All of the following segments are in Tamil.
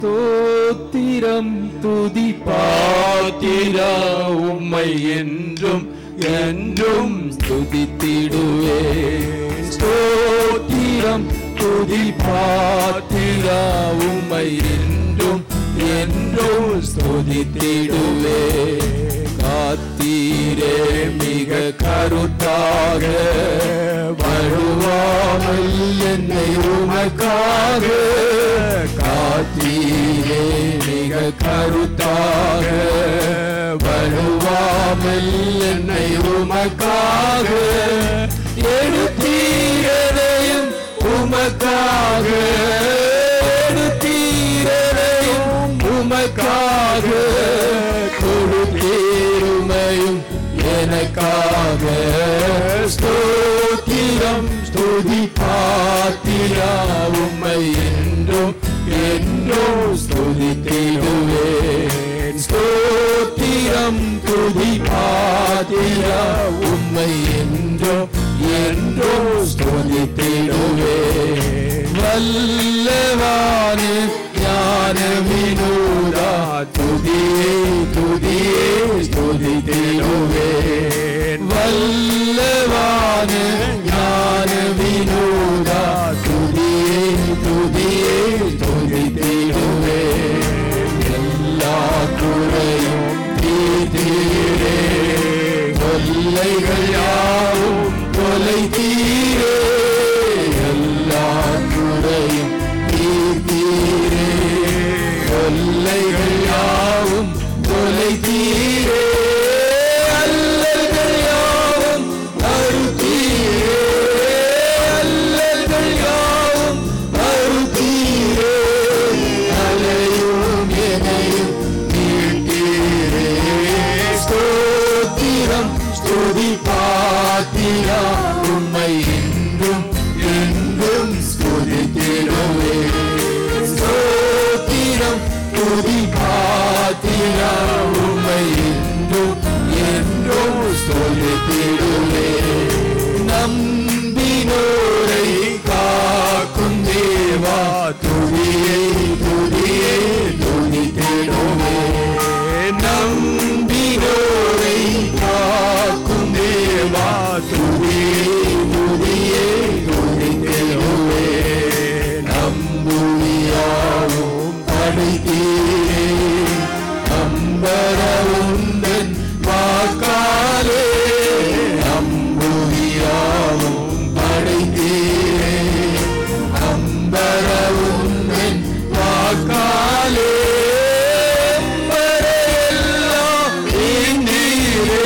ஸ்தோத்திரம் துதி பாத்திரா உம்மை என்றும் என்றும் ஸ்துதித்திடுவே ஸ்தோத்திரம் துதி பாத்திரா உம்மை என்றும் என்றும் ஸ்துதித்திடுவே காத்தீரே மிக கருத்தாக வருவாமல் என்னை உமக்காக காத்தீரே மிக கருத்தாக வருவாமல் என்னை உமக்காக எடுத்தீரதையும் உமக்காக எடுத்தீரதையும் உமக்காக கொடுத்தீருமையும் எனக்காக ஸ்தோத்திரம் ஸ்துதி பாத்திரா உம்மை என்றும் என்றும் ஸ்துதித்திடுவேன் ஸ்தோத்திரம் துதி பாத்திரா உம்மை என்றும் என்றும் ஸ்துதித்திடுவேன் வல்லவானே ஞான வினோதா துதியே துதியே ஸ்துதித்திடுவேன் வல்லவான ஞான வினோதா துதியே துதியே ஸ்துதித்திடுவேன் எல்லா குறையும் தீரே தொல்லைகள் யாவும் தொலை தீரே எல்லா குறையும் தீரே தொல்லைகள் யாவும் தொலை தீரே அல்லல்கள் யாவும் அறுத்தீரே அல்லல்கள் யாவும் அறுத்தீரே அலையும் எனையும் மீட்டீரே ஸ்தோத்திரம் ஸ்துதி பாத்திரா உம்மை என்றும் என்றும் ஸ்துதித்திடுவே ஸ்தோத்திரம் துதி பாத்திரா உம்மை என்றும் என்றும் ஸ்துதித்திடுவே நம்பினோரை காக்கும் தேவா துதியே துதியே துதித்திடுவே நம்பினோரை காக்கும் தேவா துதியே துதியே துதித்திடுவே நம்புவியாவும் படைத்தீரே நம்பரவுந்தன் வாக்காலே நம்புவியாவும் படைத்தீரே நம்பரவுந்தன் வாக்காலே நம்பரெல்லாம் நீந்தீரே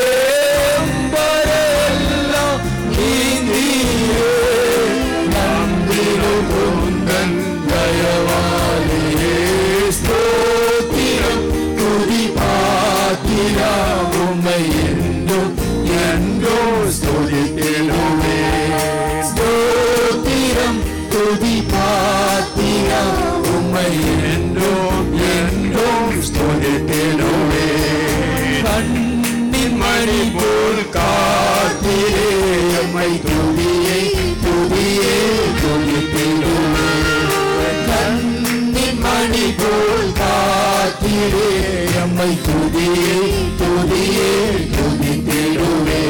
நம்பரெல்லாம் நீந்தீரே நம்பிடும் உந்தன் தயவாலே ஸ்தோத்திரம் துதி பாத்திரா உம்மை என்றும் என்றோ ஸ்துதித்திடுவே ஸ்தோத்திரம் துதி பாத்திரா உம்மை என்றோ என்றோ ஸ்துதித்திடுவே கண்ணின் மணி போல் காத்திரே எம்மை துதியை துதியே துதித்திடுவே கண்ணின் மணி போல் காத்திரே எம்மை துதியே துதியே துதித்திடுவே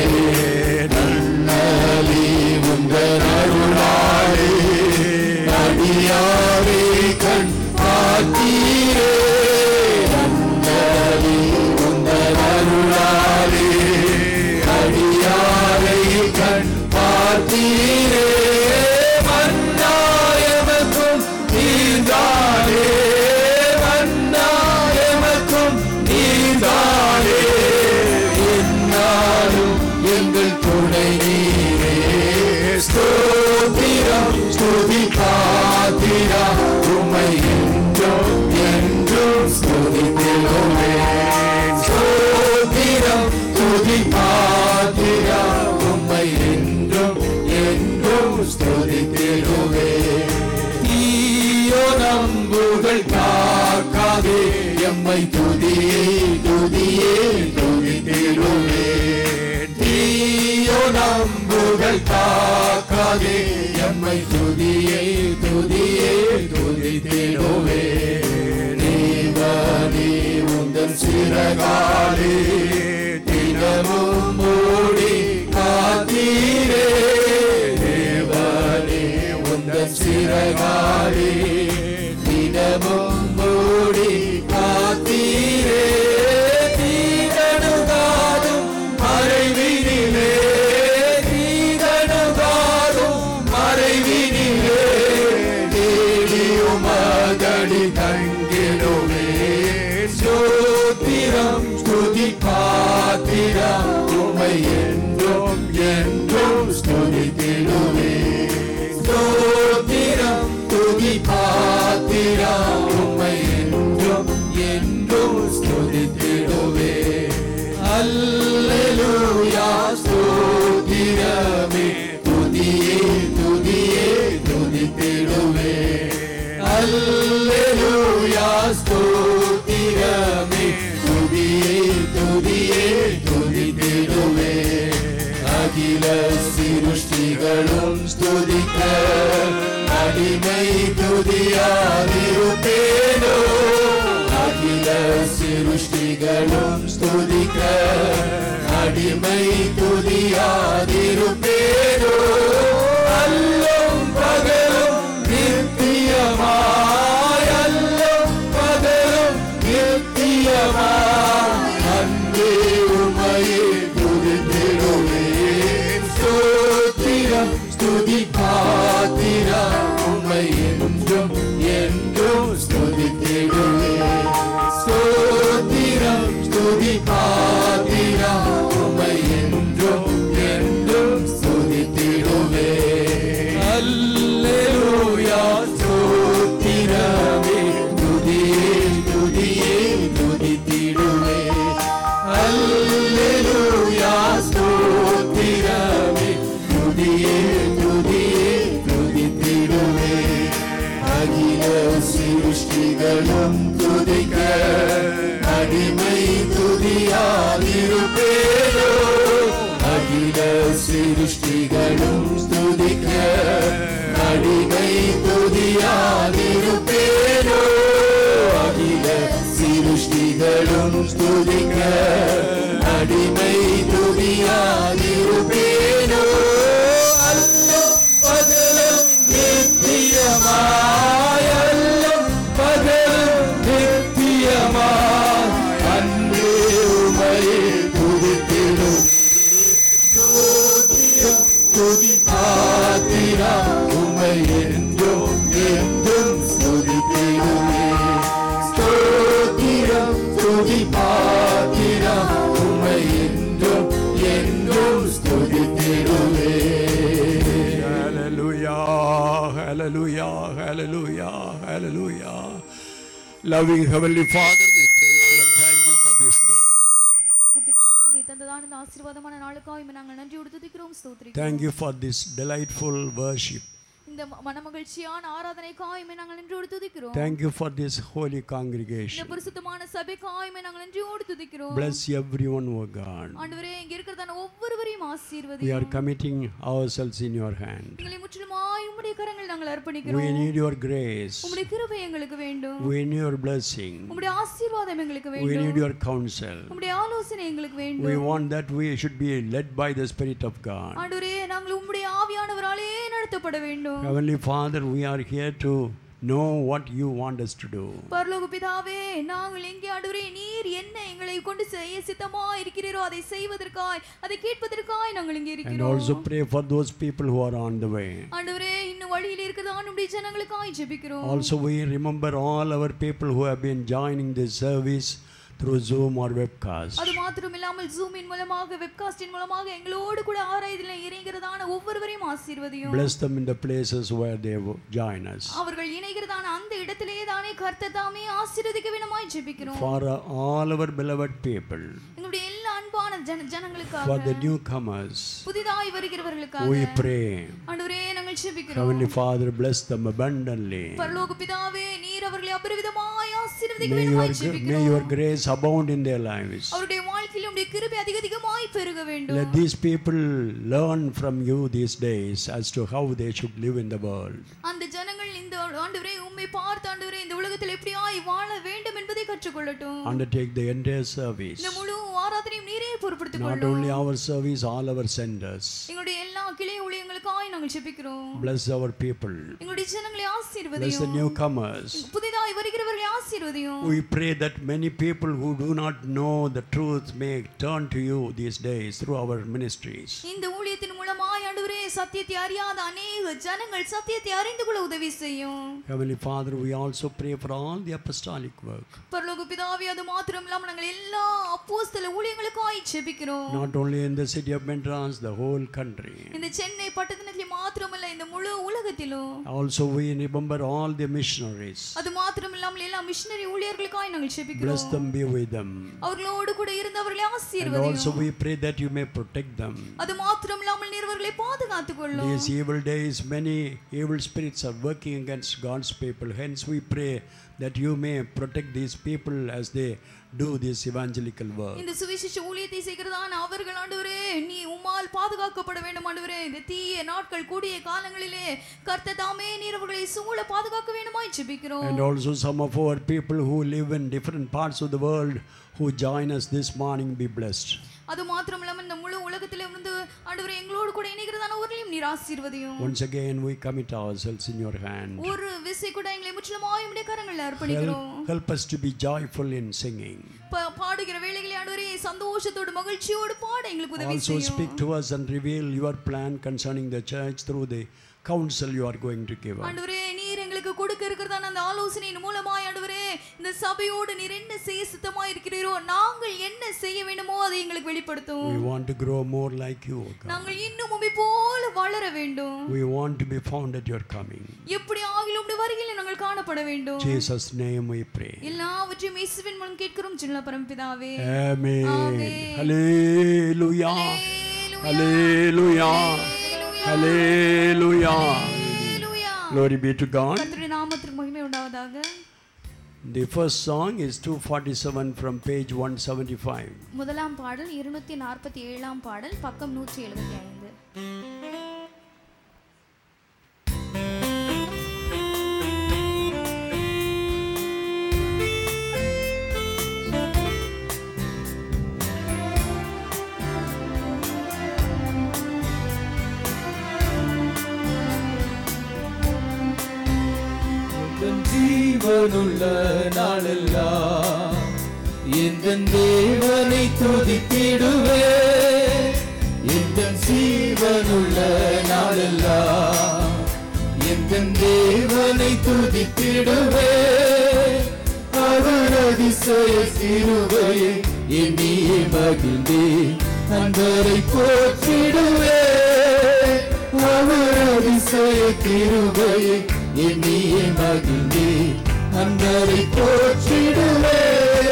நன்னலி உங்கள் அருளாளே அடியாரே கண் காத்தீரே நன்னலி உங்கள் அருளாளே அடியாரை கண் பார்த்தீரே மன்னாயமக்கும் நீர்தானே மன்னாயமக்கும் நீர்தானே என்னாலும் எங்கள் துணை நீரே ஸ்தோத்திரம் ஸ்துதி பாத்திரா உமை என்றும் என்றும் ஸ்துதித்திடுவே ஸ்தோத்திரம் துதி பாத்திரா உம்மை என்றும் என்றும் ஸ்துதித்திடுவே நீயோ நம்புகள் காக்காதே எம்மை துதியே துதியே துதித்திடுவே தீயோ நம்புகள் தாக்காதே எம்மை துதியை துதியை துதித்திடுவே தேவனே உந்தன் சிறகாலே தினமும் மூடி காத்தீரே தேவனே உந்தன் சிறகாலே தினமும் மூடி காத்தீரே தீதனுகாதும் மறைவினிலே தீதனுகாதும் மறைவினிலே தேடியும் மகடி தங்கிடுவே சோத்திரம் ஸ்துதி பாத்திரம் உமை என்றும் என்றும் ஸ்துதித்திடுவே ஸ்தோத்திரம் துதி பாத்திரம் உம்மை என்றும் என்றும் ஸ்துதித்திடுவே அல்லேலூயா ஸ்தோத்திரமே துதியே துதியே துதித்திடுவே அல்லேலூயா ஸ்தோத்திரமே துதியே துதியே துதித்திடுவே அகில சிருஷ்டிகளும் ஸ்துதிக்க அடிமை துதியாதிருப்பேனோ அகில சிருஷ்டிகளும் ஸ்துதிக்க அடிமை துதியாதிருப்பேனோ அல்லும் பகலும் நித்தியமாய் அல்லும் பகலும் நித்தியமாய் அன்பே உமையே துதித்திடுவேன் ஸ்தோத்திரம் ஸ்துதி பாத்திரம் உம்மை என்றும் என்றும் ஸ்துதித்திடுவேன் ஸ்தோத்திரம் ஸ்துதி பாத்திரம் உம்மை என்றும் என்றும் ஸ்துதித்திடுவேன் அல்லேலூயா ஸ்தோத்திரமே துதியே துதியே துதித்திடுவேன் அல்லேலூயா ஸ்தோத்திரமே துதியே துதியே துதித்திடுவே அகில சிருஷ்டிகளும் துதிக்க அடிமை துதியாதிருப்பேனோ அகில சிருஷ்டிகளும் துதிக்க அடிமை துதியாதிருப்பேனோ அகில சிருஷ்டிகளும் ஸ்துதிக்க அடிமை துதியாதிருப்பேனோ அல்லும் பகலும் நித்தியமாய் அல்லும் பகலும் நித்தியமாய் அன்பே உமையே துதித்திடும் ஸ்தோத்திரம் துதி பாத்திரா உமை என்றும் என்றும் ஸ்துதித்திடுவே ஸ்தோத்திரம் துதி பாத்திரா உமை என்றும் என்றும் ஸ்துதித்திடுவே Hallelujah, hallelujah, hallelujah, hallelujah. Loving Heavenly Father, we praise you and thank you for this day. பிதாவே நீ தந்ததான இந்த ஆசீர்வாதமான நாளுக்காக இம்மை நாங்கள் நன்றி துதிக்கிறோம் ஸ்தோத்திரிக்கிறோம் Thank you for this delightful worship. இந்த ம- மனமகிழ்ச்சியான ஆராதனைக்காக இம்மை நாங்கள் நன்றி துதிக்கிறோம் Thank you for this holy இந்த congregation. பரிசுத்தமான சபைக்காக இம்மை நாங்கள் நன்றியோடு துதிக்கிறோம் Bless everyone, O God. ஆண்டவரே இங்க இருக்கிறதான ஒவ்வொருவரையும் We ஆசீர்வதி are committing ourselves in your hand. எங்களை முற்றிலுமாய் உம்முடைய கரங்கள் நாங்கள் அர்ப்பணிக்கிறோம் We need your grace. உம்முடைய கிருபை எங்களுக்கு வேண்டும் We need your blessing. உம்முடைய ஆசீர்வாதம் எங்களுக்கு We need வேண்டும் your counsel. உம்முடைய ஆலோசனை எங்களுக்கு We வேண்டும் want that we should be led by the Spirit of God. ஆண்டவரே நாங்கள் உம்முடைய ஆவியானவராலே நடத்தப்பட வேண்டும் Heavenly Father, we are here to know what you want us to do. பரலோக பிதாவே நாங்கள் எங்கே ஆண்டவரே நீர் என்ன எங்களை கொண்டு செய்ய சித்தமா இருக்கிறீரோ அதை செய்வதற்காய் அதை கேட்பதற்காய் நாங்கள் இங்கே And இருக்கிறோம் also pray for those people who are on the way. ஆண்டவரே இன்னும் வழியில் இருக்கிற ஆண்டுடைய ஜனங்களுக்காய் ஜெபிக்கிறோம் Also, we remember all our people who have been joining this service through Zoom or webcast. அது மாத்திரம் இல்லாமல் ஜூமின் மூலமாக வெப்காஸ்டின் மூலமாக எங்களோடு கூட ஆராய்தல இணைகிறதான ஒவ்வொருவரையும் ஆசீர்வதியும் Bless them in the places where they wo- join us. அவர்கள் இணைகிறதான அந்த இடத்திலே தானே கர்த்தர் தாமே ஆசீர்வதிக்க வேணுமாய் ஜெபிக்கிறோம் For uh, all our beloved people, எங்களுடைய எல்லா அன்பான ஜன for ஜனங்களுக்காக the newcomers, புதிதாய் வருகிறவர்களுக்காக we pray. ஆண்டவரே நாங்கள் ஜெபிக்கிறோம் Heavenly Father, bless them abundantly. பரலோக பிதாவே நீர் அவர்களை அபரிவிதமாய் ஆசீர்வதிக்க May your, வேண்டுமாய் gr- may ஜெபிக்கிறோம் your grace abound in their lives. அவருடைய வாழ்க்கையில் உடைய கிருபை அதிக அதிகமாய் பெருக வேண்டும் Let these people learn from you these days as to how they should live in the world. அந்த ஜனங்கள் இந்த ஆண்டவரே உம்மை பார்த்து ஆண்டவரே இந்த உலகத்தில் எப்படியாய் வாழ வேண்டும் என்பதை கற்றுக்கொள்ளட்டும் Undertake the entire service. இந்த முழு ஆராதனையும் நீரே பொறுப்படுத்திக் Not கொள்ளும் only our service, all our senders. எங்களுடைய எல்லா கிளை ஊழியங்களுக்காய் நாங்கள் ஜெபிக்கிறோம் Bless our people. எங்களுடைய ஜனங்களை Bless the ஆசீர்வதியும் newcomers. புதிதாய் வருகிறவர்களை ஆசீர்வதியும் We pray that many people who do not know the truth may turn to you these days through our ministries. இந்த ஊழியத்தின் மூலமாய் ஆண்டவரே சத்தியத்தை அறியாத அநேக ஜனங்கள் சத்தியத்தை அறிந்து கொள்ள உதவி செய்யும் Heavenly Father, we also pray for all the apostolic work. பரலோக பிதாவே அது மாத்திரம் இல்லாம நாங்கள் எல்லா அப்போஸ்தல ஊழியங்களுக்காய் ஜெபிக்கிறோம் Not only in the city of Madras, the whole country. இந்த சென்னை பட்டணத்திலே மாத்திரமல்ல இந்த முழு உலகத்திலும் Also, we remember all the missionaries. அது மாத்திரம் இல்லாமல் எல்லா மிஷினரி ஊழியர்களுக்காய் நாங்கள் Bless ஜெபிக்கிறோம் them, be with them. அவர்களோடு கூட இருந்தவர்களை And ஆசீர்வதியும் also, we pray that you may protect them. அது மாத்திரம் இல்லாமல் நீர்வர்களை பாதுகாத்துக் கொள்ளும் These evil days, many evil spirits are working against God's people. Hence, we pray that you may protect these people as they do this evangelical work. இந்த சுவிசேஷ ஊழியத்தை செய்கிறதான அவர்கள் ஆண்டவரே நீ உம்மால் பாதுகாக்கப்பட வேண்டும் ஆண்டவரே இந்த தீய நாட்கள் கூடிய காலங்களிலே கர்த்த தாமே நீர் அவர்களை சூழ பாதுகாக்க வேண்டுமாய் ஜெபிக்கிறோம் And also, some of our people who live in different parts of the world who join us this morning be blessed. அது மாத்திரம் இல்லாமல் இந்த முழு உலகத்திலே இருந்து ஆண்டவரே எங்களோடு கூட இணைகிறதான அவர்களையும் நீர் ஆசீர்வதியும் Once again, we commit ourselves in your hand. ஒரு விசை கூட எங்களை முற்றிலுமாய் உடைய கரங்களில் அர்ப்பணிக்கிறோம் Help, help us to be joyful in singing. ப- பாடுகிற வேளைகளை ஆண்டவரே சந்தோஷத்தோடு மகிழ்ச்சியோடு பாட எங்களுக்கு உதவி Also, செய்யும் speak to us and reveal your plan concerning the church through the counsel you are going to give us. ஆண்டவரே நீர் எங்களுக்கு கொடுக்க இருக்கிறதான அந்த ஆலோசனையின் மூலமாய் ஆண்டவரே இந்த சபையோடு நீர் என்ன செய்ய சித்தமாய் இருக்கிறீரோ நாங்கள் என்ன செய்ய வேண்டுமோ அதை எங்களுக்கு வெளிப்படுத்தும் We want to grow more like you, O God. நாங்கள் இன்னும் உம்மை போல வளர வேண்டும் We want to be found at your coming. எப்படி ஆகிலும் உம்முடைய வருகையில் நாங்கள் காணப்பட வேண்டும் Jesus' name we pray. எல்லாவற்றையும் இயேசுவின் மூலம் கேட்கிறோம் சின்ன பரம்பிதாவே Amen. Amen. Hallelujah. Hallelujah. Hallelujah. Hallelujah. Hallelujah. Glory be to God. கர்த்தருடைய நாமத்திற்கு மகிமை உண்டாவதாக The first song is 247 from page 175. முதலாம் பாடல் இருநூத்தி நாற்பத்தி ஏழாம் பாடல் பக்கம் நூற்றி எழுபத்தி ஐந்து என் ஜீவனுள்ள நாளெல்லாம் எந்த தேவனை துதித்திடுவே எந்த ஜீவனுள்ள நாளெல்லாம் எந்த தேவனை துதித்திடுவே அவர் அதிசய சிறுவையை எண்ணியே மகிழ்ந்தே அன்பரை போற்றிடுவே அவர் அதிசய கிருபையை எண்ணியே மகிழ்ந்தே அன்பரை போற்றிடுவே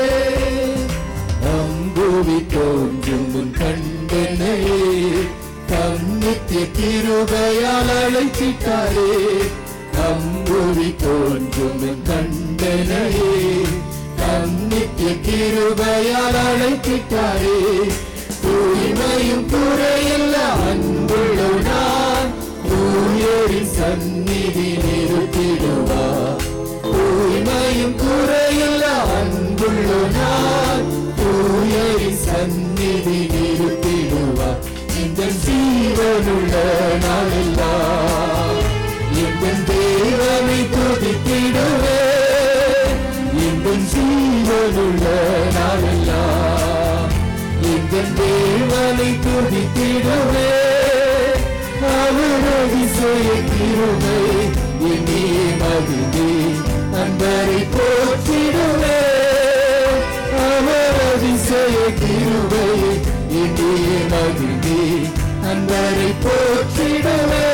அம்புவி தோன்றும் உன் கண்டனையே தம் நித்திய கிருபையால் அழைச்சிட்டாரே அம்புவி தோன்றும் உன் கண்டனையே தம் நித்திய கிருபையால் அழைச்சிட்டாரே தூய்மையும் குறையெல்லாம் அன்புள்ள நான் தூயரின் சந்நிதி நிறுத்திடுவார் தூய்மையும் குறையெல்லாம் அன்புள்ள நான் தூயரின் சந்நிதி நிறுத்திடுவார் இந்த ஜீவனுள்ள நாளெல்லாம் இந்த தேவனை துதித்திடுவே இந்த ஜீவனுள்ள நாளெல்லாம் இந்த தேவனை துதித்திடுவே அவர் அதிசய கிருபை என்னே மகிழ்ந்தே அன்பரை போற்றிடுவே அவர் அதிசய கிருபை என்னே மகிழ்ந்தே அன்பரை போற்றிடுவே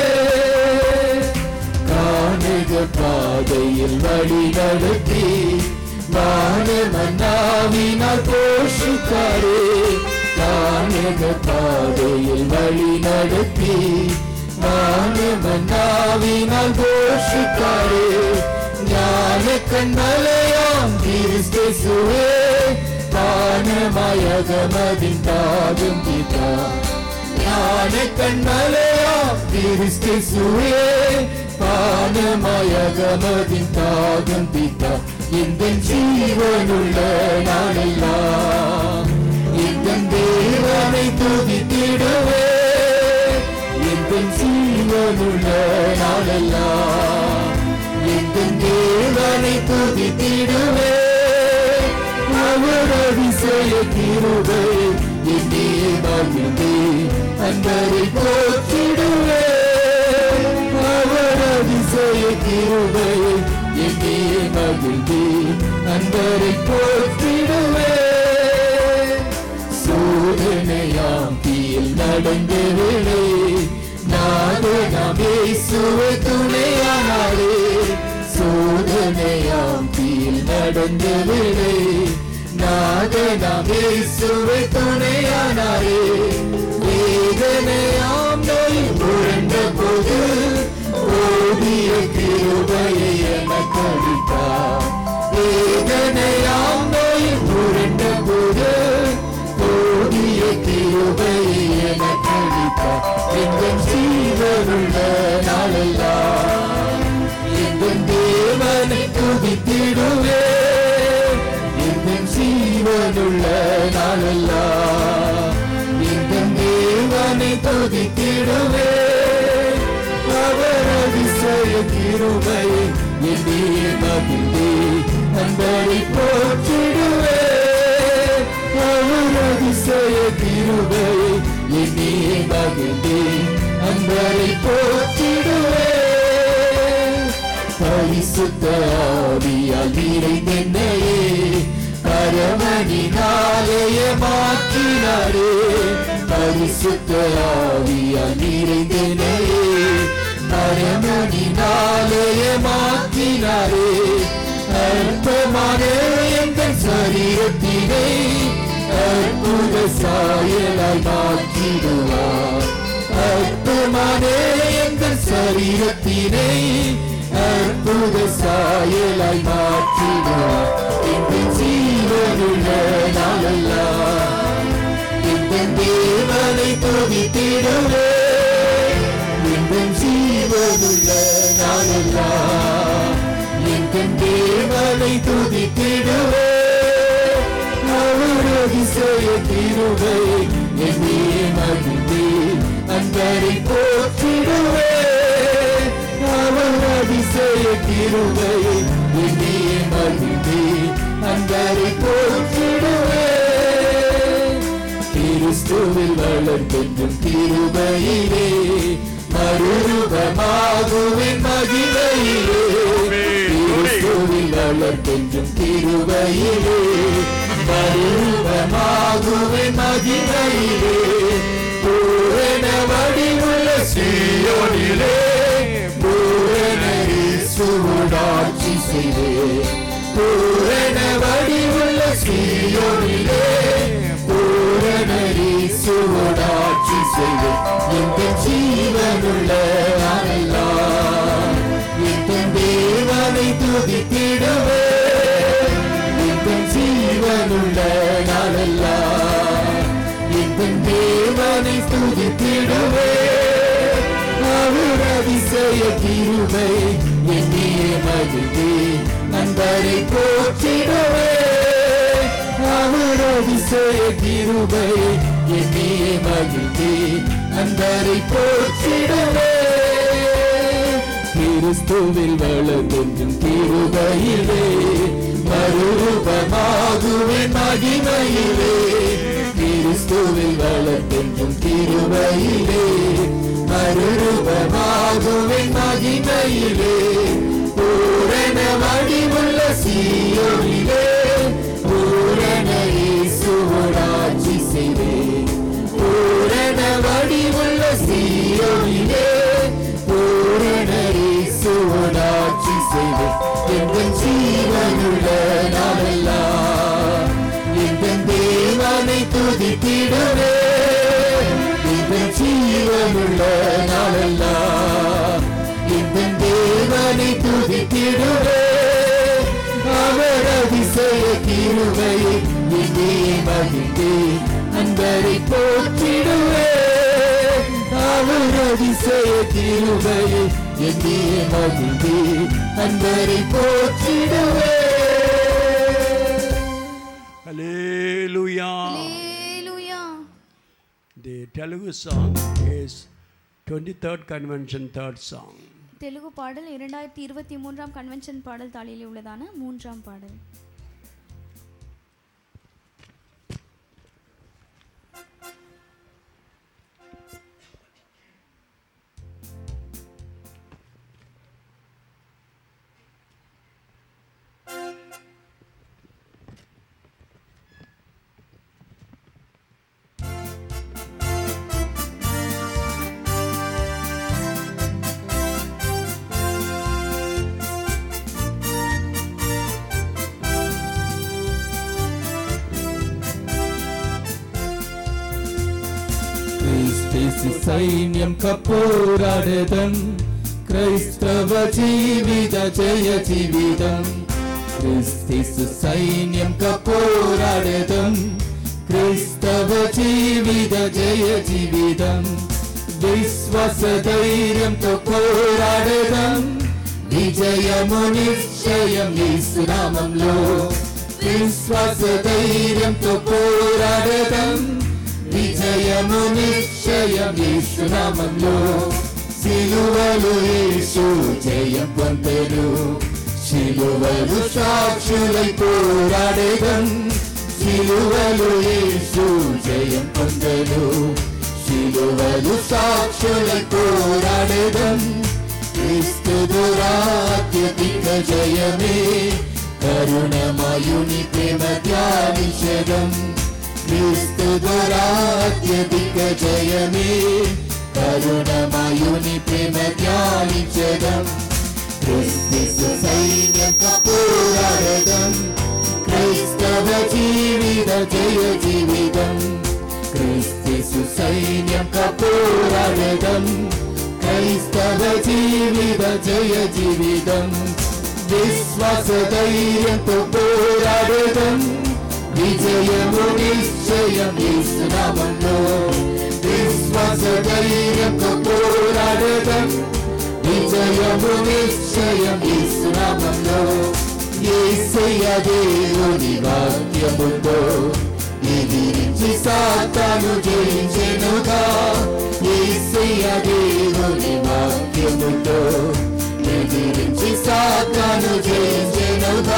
காணுக பாதையில் வழி நடத்தி வானமன்னாவினால் போஷித்தாரே காணுக பாதையில் வழி நடத்தி வானமன்னாவினால் போஷித்தாரே ஞான கண்மலையாம் கிறிஸ்துவே பானமயகமதின் தாகும் பிதா ஞான கண்மலையா கிறிஸ்துவே பானமயகமதின் தாகம் பித்தா இந்த ஜீவனுள்ள நாளெல்லாம் இந்த தேவனை துதித்திடுவே இந்த ஜீவனுள்ள நாளெல்லாம் இந்த தேவனை துதித்திடுவே அவர் அதிசய கிருபை என்னே மகிழ்ந்தே அன்பரை போற்றிடுவே அவர் அதிசய கிருபை என்னே மகிழ்ந்தே அன்பரை போற்றிடுவே சோதனையாம் தீயில் நடந்த வேளை நாதனாம் இயேசுவை துணையானாரே சோதனையாம் தீயில் நடந்த வேளை நாதனாம் இயேசுவை துணையானாரே வேதனையாம் நோய் புரண்ட போது ஓடிய கிருபையை எனக்கு அளித்தார் வேதனையாம் நோய் புரண்ட போது ஓடிய கிருபையை எனக்கு அளித்தார் எங்கள் ஜீவனுள்ள நாளெல்லாம் எங்கள் தேவனை துதித்திடுவே எங்கள் ஜீவனுள்ள நாளெல்லாம் எங்கள் தேவனை துதித்திடுவே அவர் அதிசய கிருபை என்னே மகிழ்ந்தே அன்பரை போற்றிடுவே அவர் அதிசய கிருபை என்னே மகிழ்ந்தே அன்பரை போற்றிடுவே பரிசுத்த ஆவியால் நிறைந்தென்னையே பரமனினாலயமாக்கினாரே பரிசுத்த ஆவியால் நிறைந்தென்னையே பரமனினாலயமாக்கினாரே அற்பமான எங்கள் சரீரத்தினை அற்புத சாயலாய் மாற்றிடுவார் அற்புதமான எங்கள் சரீரத்தினை அற்புத சாயலாய் மாற்றினார் எங்கள் ஜீவனுள்ள நாளெல்லாம் எங்கள் தேவனை துதித்திடுவே எங்கள் ஜீவனுள்ள நாளெல்லாம் எங்கள் தேவனை துதித்திடுவே அவர் அதிசய திருவை என்னே மகிழ்ந்தே அன்பரை போற்றிடுவே அவர் அதிசய திருவை என்னே மகிழ்ந்தே அன்பரை போற்றிடுவே கிறிஸ்துவில் வளர்ந்தென்றும் திருவையிலே மறுரூபமாகுவின் மகிமையிலே கிறிஸ்துவில் வளர்ந்தென்றும் திருவையிலே மறுரூபமாகுவின் மகிமையிலே பூரண வடிவுள்ள சீயோனிலே பூரண இயேசுவுடாட்சி செய்தே பூரண வடிவுள்ள சீயோனிலே பூரண இயேசுவுடாட்சி செய்தே இந்த ஜீவனுள்ள நாளெல்லாம் இந்த தேவனை துதித்திடுவே இந்த ஜீவனுள்ள நாளெல்லாம் இந்த தேவனை துதித்திடுவே அவர் அதிசய கிருபை என்னே மகிழ்ந்தே நண்பரை போற்றிடுவே அவர் அதிசய கிருபை என்னே மகிழ்ந்தே நண்பரை போற்றிடுவே கிறிஸ்துவில் வளர்ந்தென்றும் கிருபையிலே மறுரூபமாகுவேன் மகிமையிலே கிறிஸ்துவில் வளர்ந்தென்றும் கிருபையிலே மறுரூபமாகுவேன் மகிமையிலே பூரண வடிவுள்ள சீயோனிலே பூரண இயேசுவோடாட்சி செய்தேன் பூரண வடிவுள்ள சீயோனிலே பூரண இயேசுவோடாட்சி செய்தேன் எங்கள் ஜீவனுள்ள நாளெல்லாம் எங்கள் தேவனை துதித்திடுவே எங்கள் ஜீவனுள்ள நாளெல்லாம் எங்கள் தேவனை துதித்திடுவே அவர் அதிசய கிருபை என்னே மகிழ்ந்தே அன்பரை போற்றிடுவே அதிசய கிருபையை எண்ணிய மகிழ்ந்தே அன்பரை போற்றிடுவே Hallelujah. Hallelujah. The Telugu song is 23rd convention, third song. Telugu பாடல் இரண்டாயிரத்தி இருபத்தி மூன்றாம் கன்வென்ஷன் பாடல் தாளிலே உள்ளதான மூன்றாம் பாடல் క్రీస్తు సైన్యం కపోరాడదం క్రైస్తవ జీవిత జయ జీవితం క్రీస్తు సైన్యం కపోరాడదం క్రైస్తవ జీవిత జయ జీవితం విశ్వాస ధైర్యంతో పోరాడదం విజయము నిశ్చయం యేసునామంలో విశ్వాస ధైర్యంతో పోరాడదం విజయము నిశ్చయం యేసునామంలో సిలువలు యేసు జయం పొందెను సిలువలు సాక్షులై పోరాడేదం సిలువలు యేసు జయం పొందెను సిలువలు సాక్షులై పోరాడేదం క్రీస్తు దురాత్యధిక జయమే కరుణమయుని ప్రేమ ధ్యానించదం క్రీస్తు దురాత్యధిక జయమే కరుణమయుని ప్రేమ ధ్యానించదం క్రీస్తు సైన్యంతో పోరాడదం క్రైస్తవ జీవిత జయ జీవితం క్రీస్తు సైన్యంతో పోరాడదం క్రైస్తవ జీవిత జయ జీవితం విశ్వాస ధైర్యంతో పోరాడదం విజయము నిశ్చయం యేసునామంలో విశ్వాస ధైర్యంతో పోరాడదం విజయము నిశ్చయం యేసునామంలో యేసయ్య దేవుని వాక్యముతో ఎదిరించి సాతాను జయించెనుగా యేసయ్య దేవుని వాక్యముతో ఎదిరించి సాతాను జయించెనుగా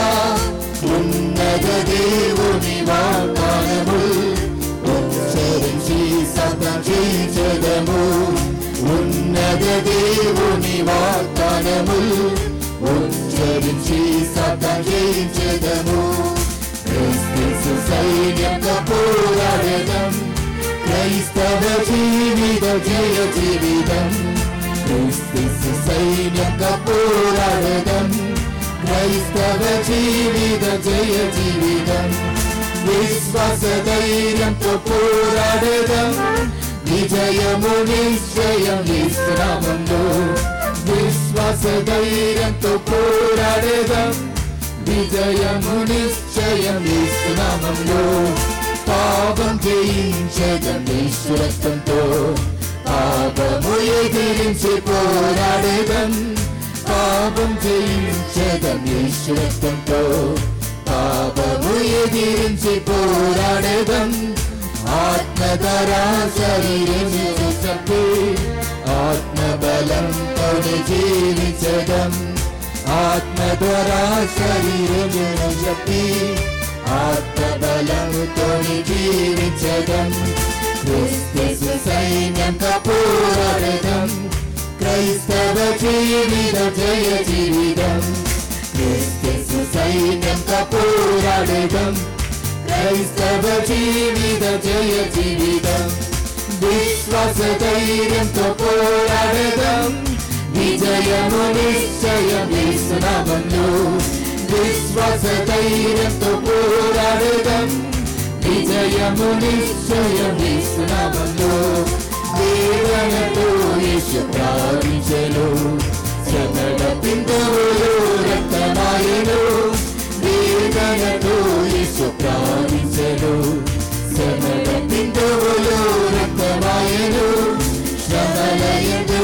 ఉన్నత దేవుని వాగ్దానము ఉచ్చరించి సతం జయించదము ఉన్నత దేవుని వాగ్దానము ఉచ్చరించి సతం జయించదము క్రీస్తు సైన్యంగా పోరాడదం క్రైస్తవ జీవిత జయ జీవితం క్రీస్తు సైన్యంగా పోరాడదం క్రైస్తవ జీవిత జయ జీవితం విశ్వాస ధైర్యంతో పోరాడదం విజయము నిశ్చయం విశ్రామంలో విశ్వాస ధైర్యంతో పోరాడదం విజయము నిశ్చయం విశ్రామంలో పాపం జయించదం ఈశ్వరత్వంతో పాపము ఎదిరించి పోరాడదం పాపం జయించదం ఈశ్వరత్వంతో పాపము ఎదిరించి పోరాడదం ఆత్మధరా శరీరము చంపి ఆత్మబలంతో జీవించదం ఆత్మధరా శరీరము చెప్పి ఆత్మబలముతో జీవించదం క్రిస్తు సైన్యంగా పోరాడదం క్రైస్తవ జీవిత జయ జీవితం క్రిస్తు సైన్యంగా పోరాడదం క్రైస్తవ జీవిత జయ జీవితం విశ్వాస ధైర్యంతో పోరాడదం విజయము నిశ్చయం విశ్రామంలో విశ్వాస ధైర్యంతో పోరాడదం విజయము నిశ్చయం విశ్రామంలో వేదనతో యేసు ప్రార్థించెను శ్రమల పిందములో రక్తమాయను వేదనతో యేసు ప్రార్థించెను శ్రమల పిందములో రక్తమాయను శ్రమల ఎందు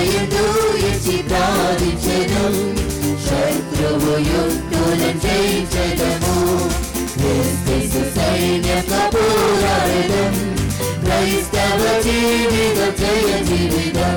సమరయందు ఇచ్చి ప్రార్థించెదం శత్రువు యుద్ధులను జయించెదము క్రీస్తు సైన్యంగా పోరాడదం క్రైస్తవ జీవిత జయ జీవితం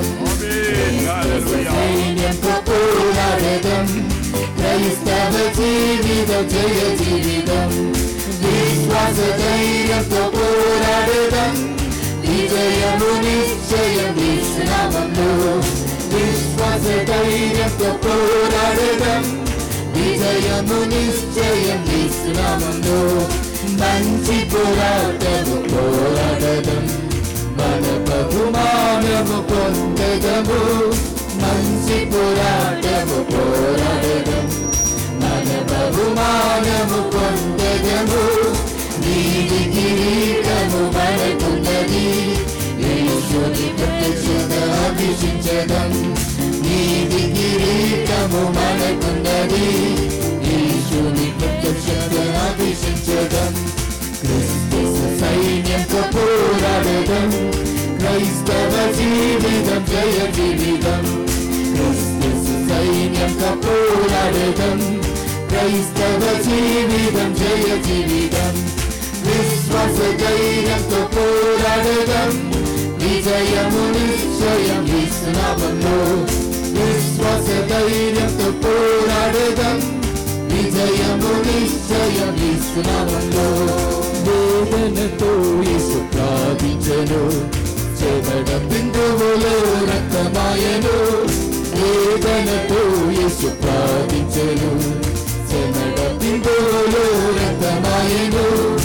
సైన్యంగా పోరాడదం క్రైస్తవ జీవిత జయ జీవితం విశ్వాస ధైర్యంతో పోరాడదం విజయము నిశ్చయం విశ్రామంలో విశ్వాస ధైర్యంతో పోరాడదం విజయము నిశ్చయం విశ్రామంలో మంచి పోరాటము పోరాడదం మన బహుమానము పొందదము మంచి పోరాటము పోరాడదం మన బహుమానము పొందదము నీది కిరీటము మనకున్నది యేసుని ప్రత్యక్షత అభిషించదం నీది కిరీటము మనకున్నది యేసుని ప్రత్యక్షత అభిషించదం క్రిస్తు సైన్యంతో పోరాడదం క్రైస్తవ జీవితం జయ జీవితం క్రిస్తు సైన్యంతో పోరాడదం క్రైస్తవ జీవితం జయ జీవితం విశ్వాస ధైర్యంతో పోరాడదం విజయము నిశ్చయం విశ్రామంలో విశ్వాస ధైర్యంతో పోరాడదం విజయము నిశ్చయం విశ్రామంలో వేదనతో యేసు ప్రార్థించను చెమట బిందువులో రక్తమాయను వేదనతో యేసు ప్రార్థించను చెమట బిందువులో రక్తమాయను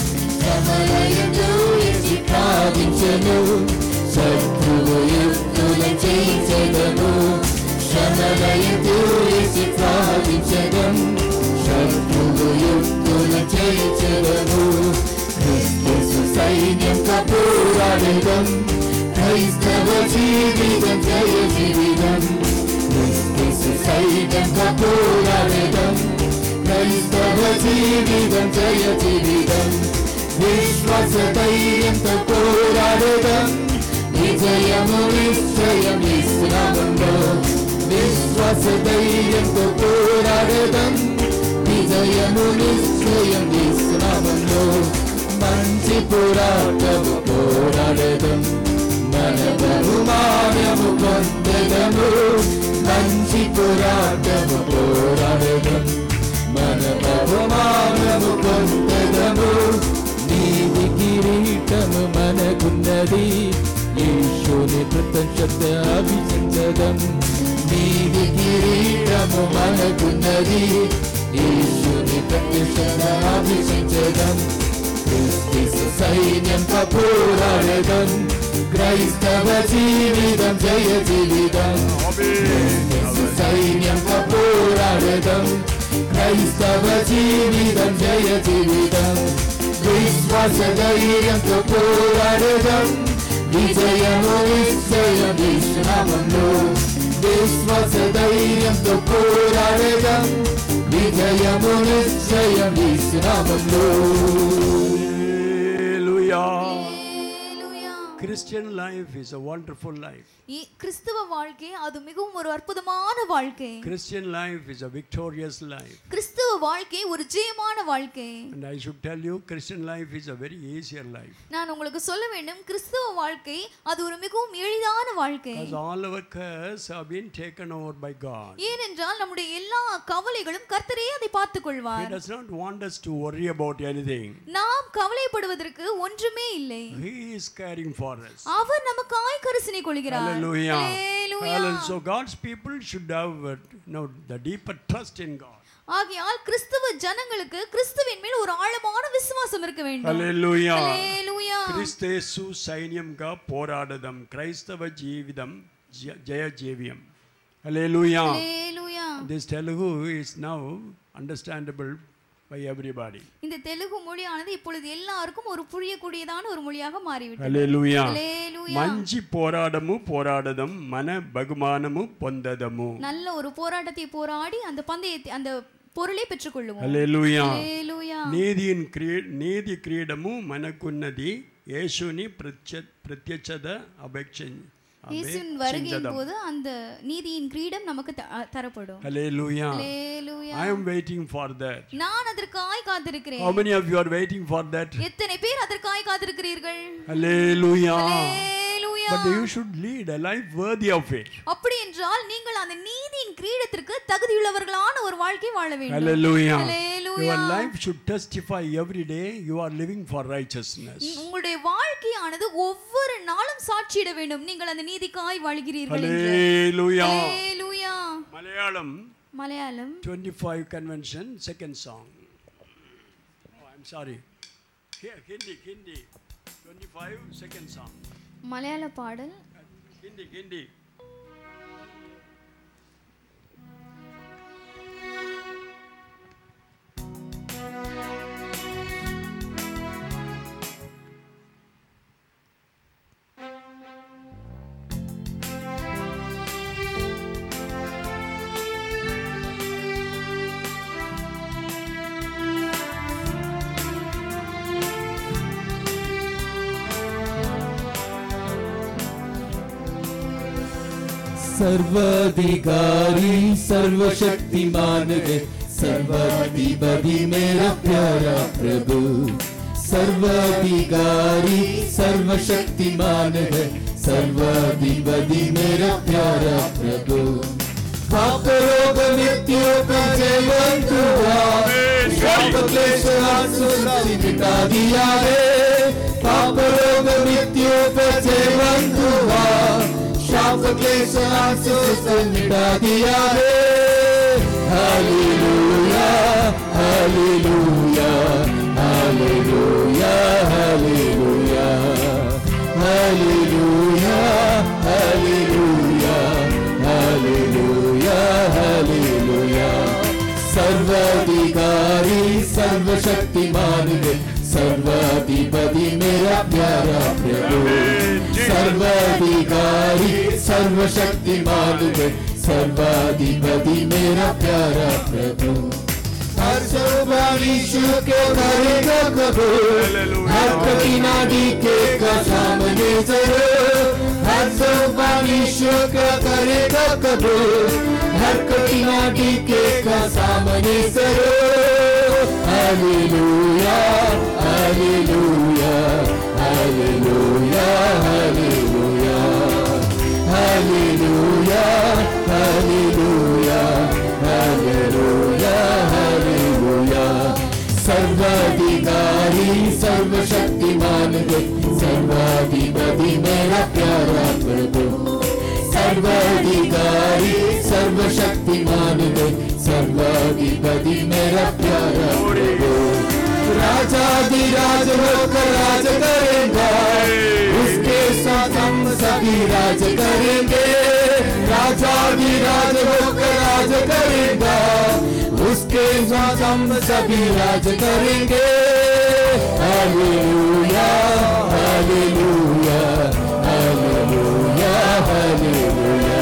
సమరయంలో యేసు ప్రార్థించను శత్రువు యుద్ధుల చేయించదము శ్రమలయంలో యేసు ప్రార్థించడం శత్రువు యుద్ధుల చేయించదము క్రిస్తు సైన్యంగా పోరాడదం క్రైస్తవ జీవితం జయ జీవితం క్రిస్తు సైన్యంగా పోరాడదం క్రైస్తవ జీవితం జయ జీవితం విశ్వాస ధైర్యంతో పోరాడదం విజయము నిశ్చయం విశ్రామంలో విశ్వాస ధైర్యంతో పోరాడదం విజయము నిశ్చయం విశ్రామంలో మంచి పోరాటము పోరాడదం మన బహుమానము పొందదము మంచి పోరాటము పోరాడదం మన బహుమానము పొందదము నీది కిరీటము మనకున్నది యేసుని ప్రత్యక్షత అభిషించదం నీది కిరీటము మనకున్నది యేసుని ప్రత్యక్షత అభిషించదం క్రిస్తు సైన్యంతో పోరాడదం క్రైస్తవ జీవితం జయ జీవితం క్రిస్తు సైన్యంతో పోరాడదం క్రైస్తవ జీవితం జయ జీవితం విశ్వాస ధైర్యంతో పోరాడదం విజయము నిశ్చయం విశ్రామంలో విశ్వాస ధైర్యంతో పోరాడదం విజయము నిశ్చయం విశ్రామంలో Hallelujah. Hallelujah. Christian life is a wonderful life. இ- கிறிஸ்துவ வாழ்க்கை அது மிகவும் ஒரு அற்புதமான வாழ்க்கை Christian life is a victorious life. கிறிஸ்துவ வாழ்க்கை ஒரு ஜெயமான வாழ்க்கை And I should tell you, Christian life is a very easier life. நான் உங்களுக்கு சொல்ல வேண்டும் கிறிஸ்துவ வாழ்க்கை அது ஒரு மிகவும் எளிதான வாழ்க்கை Because all our cares have been taken over by God. ஏனென்றால் நம்முடைய எல்லா கவலைகளும் கர்த்தரே அதை பார்த்துக் He கொள்வார் does not want us to worry about anything. நாம் கவலைப்படுவதற்கு ஒன்றுமே இல்லை He is caring for us. அவர் நமக்காய் கரிசனை கொள்கிறார் Hallelujah. Hallelujah. Hallelujah. So God's people should have uh, you know, the deeper trust in God. ஆகையால் கிறிஸ்துவ ஜனங்களுக்கு கிறிஸ்துவின் மேல் ஒரு ஆழமான விசுவாசம் இருக்க வேண்டும் Hallelujah. Hallelujah. క్రిస్తేసు సైన్యంగా పోరాడదాం క్రైస్తవ జీవితం జ- జయ జీవ్యం హల్లెలూయా Hallelujah. This Telugu is now understandable by everybody இந்த தெலுங்கு மொழியானது இப்பொழுது எல்லாருக்கும் ஒரு புரியக்கூடியதான ஒரு மொழியாக மாறிவிட்டது హల్లెలూయా Hallelujah. మంచి పోరాడము పోరాడదాం మన బహుమానము పొందదము நல்ல ஒரு போராட்டத்தை போராடி அந்த பந்தயத்தை அந்த பொருளை பெற்றுக்கொள்ளுவோம் హల్లెలూయా Hallelujah. నీతిயின் క్రీ నీతి క్రీడము మనకున్నది యేసుని ప్రత్య ప్రత్యక్షత అపేక్ష இயேசுவின் வருகையின் போது அந்த நீதியின் கிரீடம் நமக்கு த- அ- தரப்படும் Hallelujah. Hallelujah. I am waiting for that. நான் அதற்காய் காத்திருக்கிறேன் How many of you are waiting for that? எத்தனை பேர் அதற்காய் காத்திருக்கிறீர்கள் Hallelujah. Hallelujah. But you should lead a life worthy of it. அப்படி என்றால் நீங்கள் அந்த நீதியின் கிரீடத்திற்கு தகுதியுள்ளவர்களான ஒரு வாழ்க்கை வாழ வேண்டும் Hallelujah. Hallelujah. Your life should testify every day you are living for righteousness. உங்களுடைய வாழ்க்கையானது ஒவ்வொரு நாளும் சாட்சியிட வேண்டும் நீங்கள் அந்த நீதிக்காய் வாழ்கிறீர்கள் என்று Hallelujah. Hallelujah. Malayalam Malayalam 25 convention, second song. Oh, I'm sorry. Here, Hindi, Hindi. 25, second song. மலையாள பாடல் Hindi, Hindi. सर्वाधिकारी सर्वशक्तिमान है सर्वाधिपति मेरा प्यारा प्रभु सर्वाधिकारी सर्वशक्तिमान है सर्वाधिपति मेरा प्यारा प्रभु पाप रोग मृत्यु का जयवंत हुआ पाप क्लेश आंसू मिटा दिया है पाप रोग मृत्यु का जयवंत हुआ शाप क्लेश आंसू से मिटा दिया है hallelujah hallelujah hallelujah hallelujah hallelujah hallelujah hallelujah hallelujah सर्वाधिकारी सर्वशक्तिमान है सर्वाधिपति मेरा प्यारा प्रभु सर्वाधिकारी सर्वशक्तिमान है सर्वाधिपति मेरा प्यारा प्रभु हर सर्वाणीशु के करेगा कबूल हर कठिनाई के का सामने जरूर हर सर्वाणीशु का करेगा कबूल हर कठिनाई के का सामने जरूर hallelujah hallelujah hallelujah hallelujah hallelujah hallelujah hallelujah hallelujah सर्वाधिकारी सर्वशक्तिमान है सर्वाधिपति मेरा प्यारा प्रभु सर्वाधिकारी सर्वशक्तिमान है सर्वाधिपति मेरा प्यारा प्रभु राजाधिराज होकर राज करेगा उसके साथ हम सभी राज करेंगे राजाधिराज होकर राज करेगा उसके साथ हम सभी राज करेंगे hallelujah hallelujah hallelujah hallelujah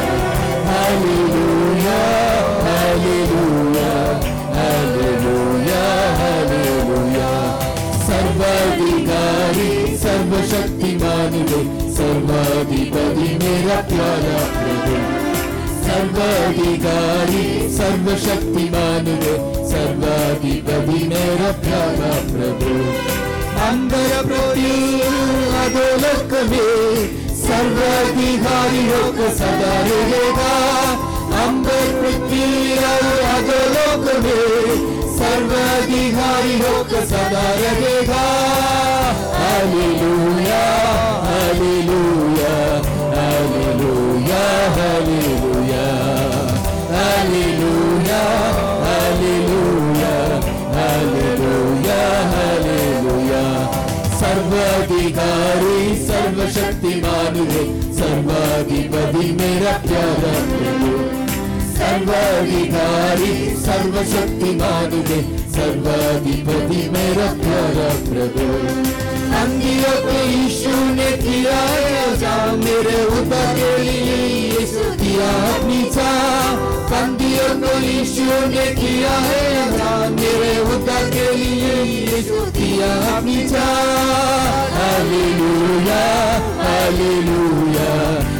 hallelujah hallelujah hallelujah hallelujah सर्वाधिकारी सर्वशक्तिमान है सर्वाधिपति मेरा प्यारा प्रभु सर्वाधिकारी सर्वशक्तिमान है सर्वाधिपति मेरा प्यारा प्रभु अंदर प्रति अधोलोक में सर्वाधिकारी होकर सदा रहेगा अंबर पृथ्वी और अधोलोक में सर्वाधिकारी होकर सदा रहेगा hallelujah hallelujah hallelujah hallelujah hallelujah hallelujah hallelujah hallelujah सर्वाधिकारी सर्वशक्तिमान है सर्वाधिपति मेरा प्यारा प्रभु सर्वाधिकारी सर्वशक्तिमान है सर्वाधिपति मेरा प्यारा प्रभु अंगियों को यीशु ने किया है जान मेरे उतर के लिए यीशु दिया अपनी चाह बंदियों को यीशु ने किया है जान मेरे उतर के लिए यीशु दिया अपनी चाह hallelujah hallelujah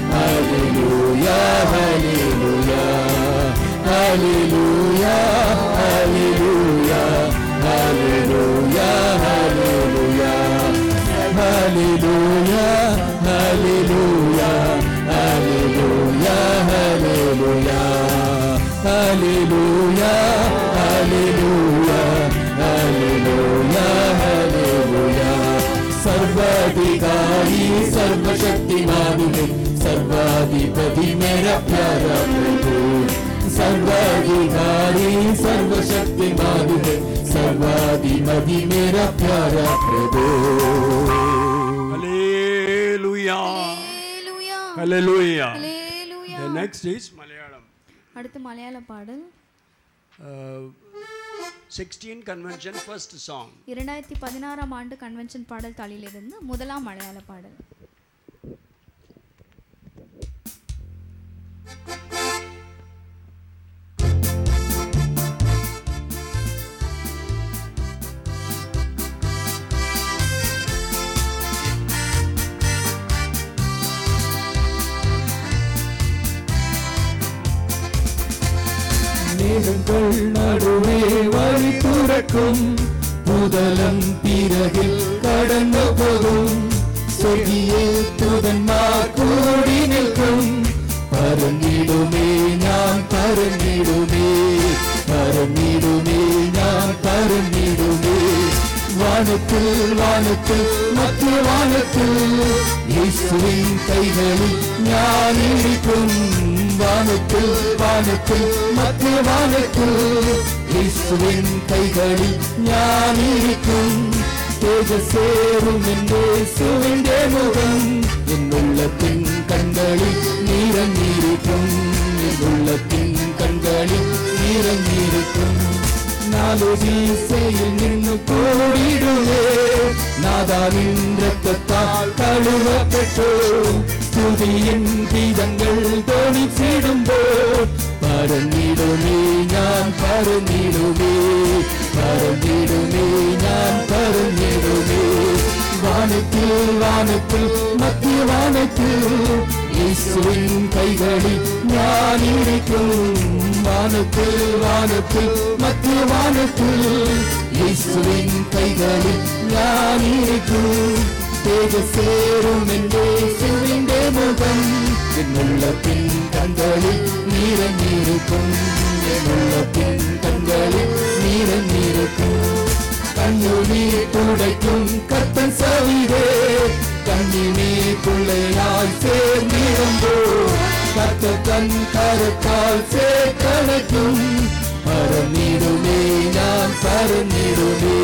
Hallelujah, hallelujah, hallelujah, hallelujah. Hallelujah, hallelujah, hallelujah, hallelujah. Hallelujah, hallelujah, hallelujah, hallelujah. सर्वाधिकारी सर्वशक्तिमान है सर्वाधिपति मेरा प्यारा प्रभु सर्वाधिकारी सर्वशक्तिमान है सर्वाधिपति मेरा प्यारा प्रभु Hallelujah. Hallelujah. Hallelujah. Hallelujah. The next is Malayalam. அடுத்து மலையாள பாடல் Uh, 16 convention first song. இரண்டாயிரத்தி பதினாறாம் ஆண்டு கன்வென்ஷன் பாடல் தாளிலிருந்து முதலாம் மலையாள பாடல் மேகங்கள் நடுவே வழி துறக்கும் முதலம் பிறகில் கடந்து போகும் சொகியே துதன்மார் கூடி நிற்கும் பரந்திடுமே நான் பரந்திடுமே பரந்திடுமே நான் பரந்திடுமே வானத்தில் வானத்தில் மத்திய வானத்தில் இயேசுவின் கைகளில் ஞான் இருக்கும் வானத்தில் வானத்தில் மத்திய வானத்தில் இயேசுவின் கைகளில் ஞான் இருக்கும் தேஜசேரும் என்றே சுவிண்டே முகம் என் உள்ளத்தின் கண்களில் நீரங்கிருக்கும் என் உள்ளத்தின் கண்களில் நீரங்கிருக்கும் நாலு வீசையில் நின்று கூடிடுவே நாதாவின் ரத்தத்தால் கழுவப்பட்டோம் துதியின் கீதங்கள் தோணி சீடும்போது பரந்திடுமே நான் பரந்திடுமே பரந்திடுமே நான் பரந்திடுமே வானத்தில் வானத்தில் மத்திய வானத்தில் இயேசுவின் கைகளில் ஞான் இருக்கும் வானத்தில் வானத்தில் மத்திய வானத்தில் இயேசுவின் கைகளில் ஞான் இருக்கும் தேஜசேரும் என்றே சிவிண்டே முகம் என் உள்ளத்தின் கண்களில் நீரங்கிருக்கும் என் உள்ளத்தின் கண்களில் நீரங்கிருக்கும் கண்ணுநீர் துடைக்கும் கத்தன் சவிதே கண்ணினே பிள்ளையாய் சேர்ந்திருந்தோ கத்த தன் கரத்தால் சேர்க்கணக்கும் பரந்திடுமே நான் பரந்திடுமே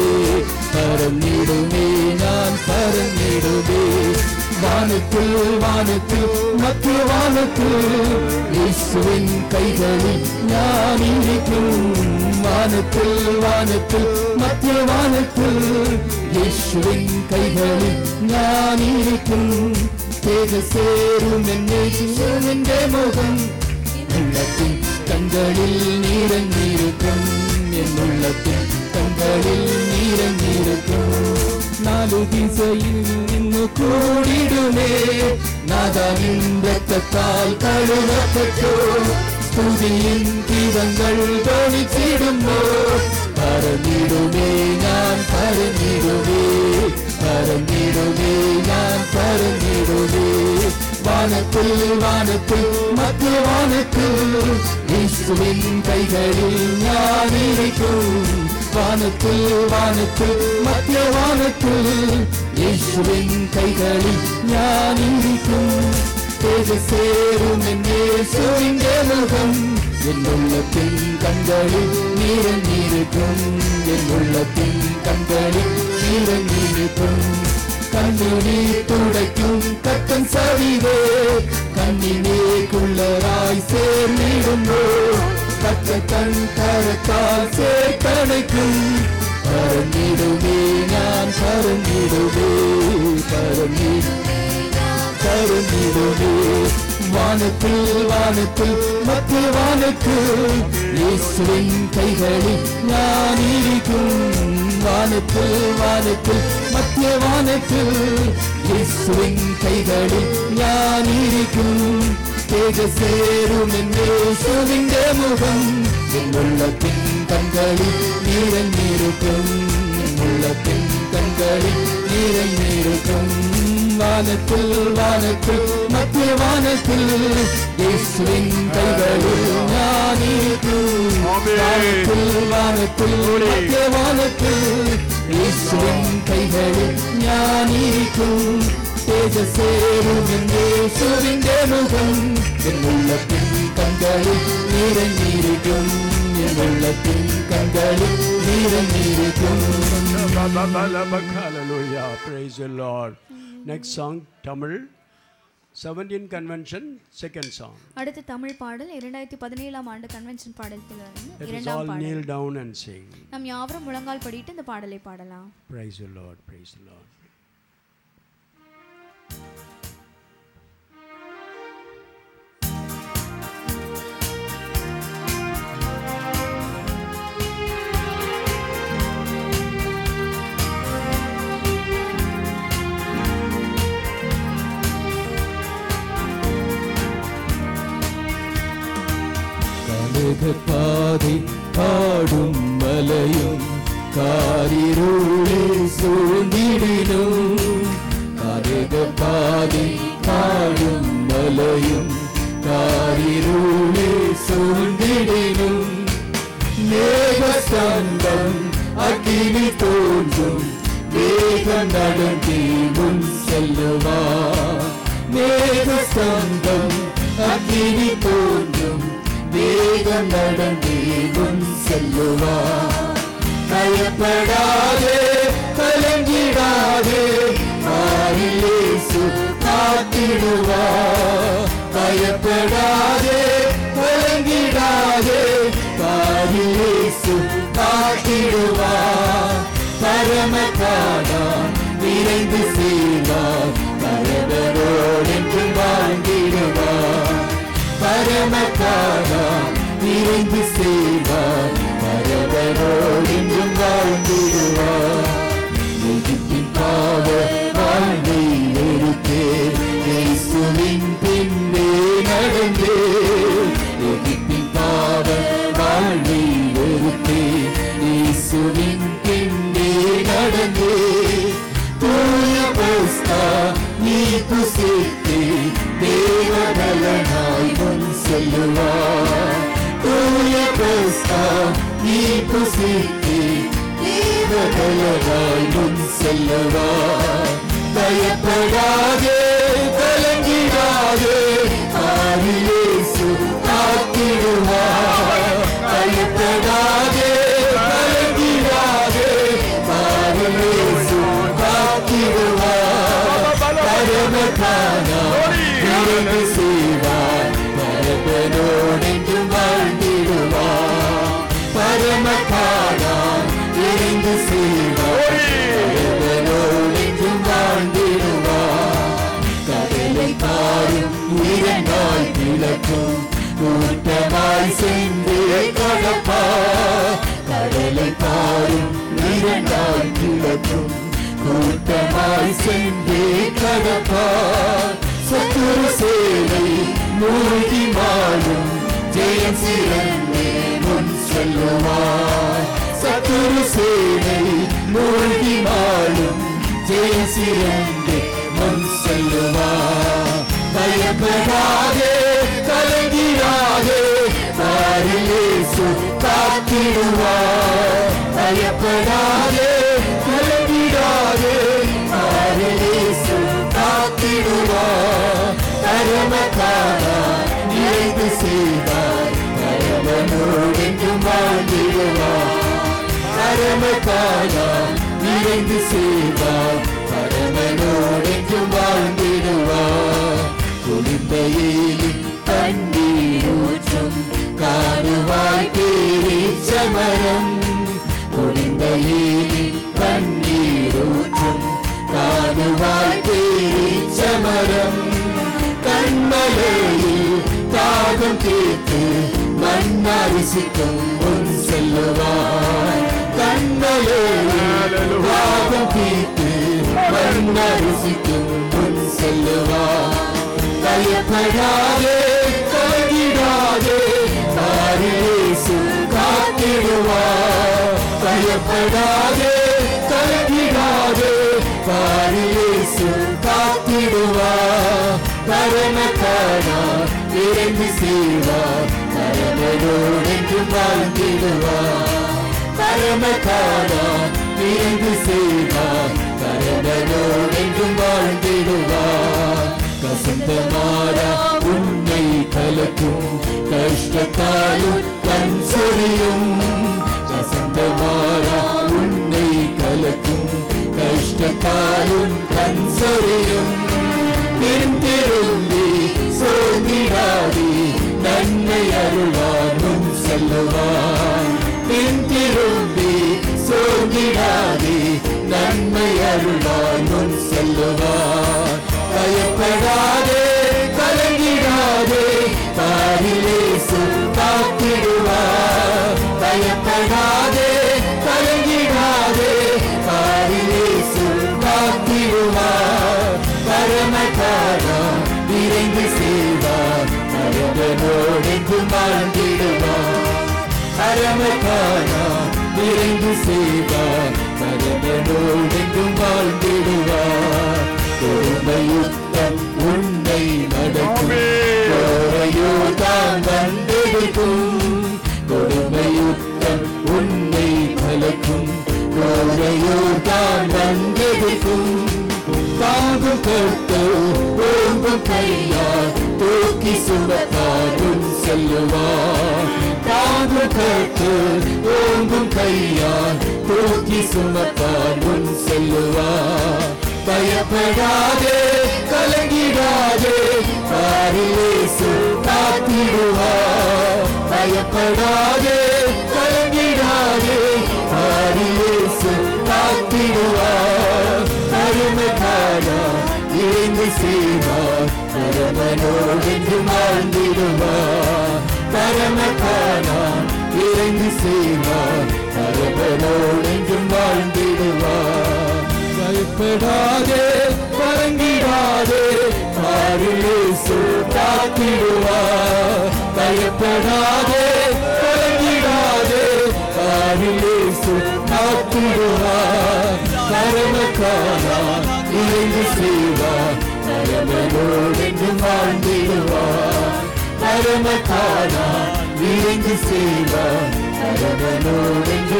பரந்திடுமே நான் பரந்திடுமே வானத்தில் வானத்தில் மத்திய வானத்தில் இயேசுவின் கைகளில் நான் இருக்கும் வானத்தில் வானத்தில் மத்திய வானத்தில் இயேசுவின் கைகளில் நான் இருக்கும் தேக சேரும் என்ற முகம் உள்ளத்தின் கண்களில் நீரங்கிருக்கும் என் உள்ளத்தின் கண்களில் நீரங்கிருக்கும் நாலு திசையில் நின்று கூடிடுமே நாதாவின் ரத்தத்தால் கழுவப்பட்டோ துதியின் கீதங்கள் தோணிச்சிடுமோ பரந்திடுமே நான் பரந்திடுமே பரந்திடுமே நான் பரந்திடுமே வானத்தில் வானத்தில் மத்திய வானத்தில் இயேசுவின் கைகளில் ஞான் இருக்கும் வானத்தில் வானத்தில் மத்திய வானத்தில் இயேசுவின் கைகளில் ஞான் இருக்கும் தேஜசேரும் என்னே சுவிங்க முகம் என் உள்ளத்தின் கண்களில் நீரங்கிருக்கும் என் உள்ளத்தின் கண்களில் நீரங்கிருக்கும் கண்ணீர் துடைக்கும் கத்தன் சவிதே கண்ணினே குள்ளராய் சேர்ந்திடும்போ கத்த கண் கரத்தால் சேர்க்கணைக்கும் பரந்திடுமே நான் பரந்திடுமே பரந்திடுமே கருந்திடுமே வானத்தில் வானத்தில் மத்திய வானத்தில் இயேசுவின் கைகளில் நான் இருக்கும் வானத்தில் வானத்தில் மத்திய வானத்தில் இயேசுவின் கைகளில் நான் இருக்கும் തേജസ്സേറും എന്നേശുവിന്റെ മുഖം എന്നുള്ളത്തിൻ കൺകളിൽ നിറഞ്ഞിരിക്കും എന്നുള്ളത്തിൻ കൺകളിൽ നിറഞ്ഞിരിക്കും വാനത്തിൽ വാനത്തിൽ മധ്യവാനത്തിൽ യേശുവിൻ കൈകളിൽ ഞാനിരിക്കും വാനത്തിൽ വാനത്തിൽ മധ്യവാനത്തിൽ യേശുവിൻ കൈകളിൽ ഞാനിരിക്കും തേജസ്സേറും യേശുവിന്റെ മുഖം എന്നുള്ളത്തിൻ കൺകളിൽ നിറഞ്ഞിരിക്കും എന്നുള്ളത്തിൻ കൺകളിൽ നിറഞ്ഞിരിക്കും Hallelujah. Praise the Lord. Next song, Tamil. 17 convention, second song. அடுத்த தமிழ் பாடல் இரண்டாயிரத்தி பதினேழாம் ஆண்டு கன்வென்ஷன் பாடத்திலிருந்து Let us இரண்டாம் all பாடல் kneel down and sing. நாம் யாவரும் முழங்கால் படிட்டு இந்த பாடலை பாடலாம் Praise the Lord. Praise the Lord. കനകപാതി പാടും മലയും കാരിരുളെ സൂണ്ടിടിനും കനകപാതി പാടും മലയും കാരിരുളെ സൂണ്ടിടിനും മേഘസ്തംഭം അഗ്നി തോன்றும் வேகம் நடந்தே முன் செல்லுவா மேகஸ்தம்பம் அக்னி தோன்றும் வேகம் நடந்தே முன் செல்லுவா பயப்படாதே கலங்கிடாதே ஆரிலேசு காத்திடுவா பயப்படாதே கலங்கிடாதே ஆரிலேசு காத்திடுவா பரமகாதான் விரைந்து செய்வார் பரவரோடென்று வாழ்ந்திடுவார் பரமகாதான் விரைந்து செய்வார் பரவரோடென்றும் வாழ்ந்திடுவார் எகிப்தின் பாவ வாழ்வை எடுத்தே இயேசுவின் பின்னே நடந்தே எகிப்தின் பாவ வாழ்வை எடுத்தே இயேசுவின் பின்னே நடந்தே தூய பஸ்தா நீ புசித்தே தேவதலனாய் முன் செல்லுவார் தூய பஸ்தா நீ புசித்தே தேவதலனாய் முன் செல்லுவார் பயப்படாதே கலங்கிடாதே ஆரிலேசு காத்திடுவார் பயப்படாதே கலங்கிடாதே ஆரிலேசு காத்திடுவார் பரமகானா இறந்து செய்வார் பரபனோடென்றும் வாழ்ந்திடுவார் பரமகானா இறந்து செய்வார் பரபனோடென்றும் வாழ்ந்திடுவார் கடலை பாரும் இரண்டாய் கிழக்கும் கூட்டமாய் சென்று கடப்பா கடலை பாரும் இரண்டாய் கிழக்கும் கூட்டமாய் சென்று கடப்பா சத்துரு சேவை மூழ்கி மாறும் ஜெயம் சிறந்தே முன் செல்லுவார் சத்துரு சேவை மூழ்கி மாறும் ஜெய சிறந்தே முன் செல்லுவார் பயப்படாதே கலங்கிடாதே பாரிலேசு காத்திடுவார் பயப்படாதே கலங்கிடாதே பாரிலேசு காத்திடுவார் பரமகாரா நிறைந்து செய்வார் பரமனோடென்றும் வாழ்ந்திடுவார் பரமகாரா நிறைந்து செய்வார் பரமனோடென்றும் வாழ்ந்திடுவார் குளிர்ந்தையில் தண்ணீர் ஊற்றும் காடுவாய் பேரீச்சமரம் குளிர்ந்தையில் தண்ணீர் ஊற்றும் காடுவாய் பேரீச்சமரம் கண்மலையில் தாகம் தீர்த்து மண்ணரிசிக்கும் முன் செல்லுவார் கண்மலையில் தாகம் தீர்த்து மண்ணரிசிக்கும் முன் செல்லுவார் பயப்படாதே பயப்படாதே கலங்கிடாதே பாரிலேசு காத்திடுவா பரமக்காரா இறங்கி செய்வா பரமனோடென்று வாழ்ந்திடுவா பரமக்காரா இறங்கி செய்வா பரமனோடென்றும் வாழ்ந்திடுவா கசந்த மாறா உன்னை கலக்கும் கஷ்டத்தாலும் கண் சொரியும் கசந்த மாறா உன்னை கலக்கும் கஷ்டத்தாலும் கண் சொரியும் பின் திரும்பி சோதிடாதி நன்மை அருளான் முன் செல்லுவான் பின் திரும்பி சோதிடாதி நன்மை அருளான் முன் செல்லுவான் பயப்படாதே கலங்கிடாதே பாரிலேசு காத்திடுவார் பயப்படாதே கலங்கிடாதே பாரிலேசு காத்திடுவார் பரமகாரா விரைந்து செய்வார் பரமனோடென்று வாழ்ந்திடுவார் பரமகாரா விரைந்து செய்வார் பரமனோடென்றும் வாழ்ந்திடுவார் கொடுமையுத்தம் உன்னை நடக்கும் கோரையோ தான் வந்தெடுக்கும் கொடுமையுத்தம் உன்னை கலக்கும் கோரையோ தான் வந்தெடுக்கும் தாங்கும் கட்டு ஓங்கும் கையால் தூக்கி சுமத்தாரும் செல்லுவார் தாங்கும் கட்டு ஓங்கும் கையால் தூக்கி சுமத்தாரும் செல்லுவார் பயப்படாதே கலங்கிடாதே பாரிலேசு காத்திடுவார் பயப்படாதே கலங்கிடாதே பாரிலேசு காத்திடுவார் பரமகாரா இறைந்து செய்வார் பரமனோடென்று வாழ்ந்திடுவார் பரமகாரா இறைந்து செய்வார் பரமனோடென்று வாழ்ந்திடுவார் பயப்படாதே பரங்கிடாதே பாரிலேசு காத்திடுவார் பயப்படாதே பரங்கிடாதே பாரிலேசு காத்திடுவார் பரமக்காரா இறைந்து செய்வார் பரமனோடென்று வாழ்ந்திடுவார் பரமக்காரா இறைந்து செய்வார் பரமனோடென்று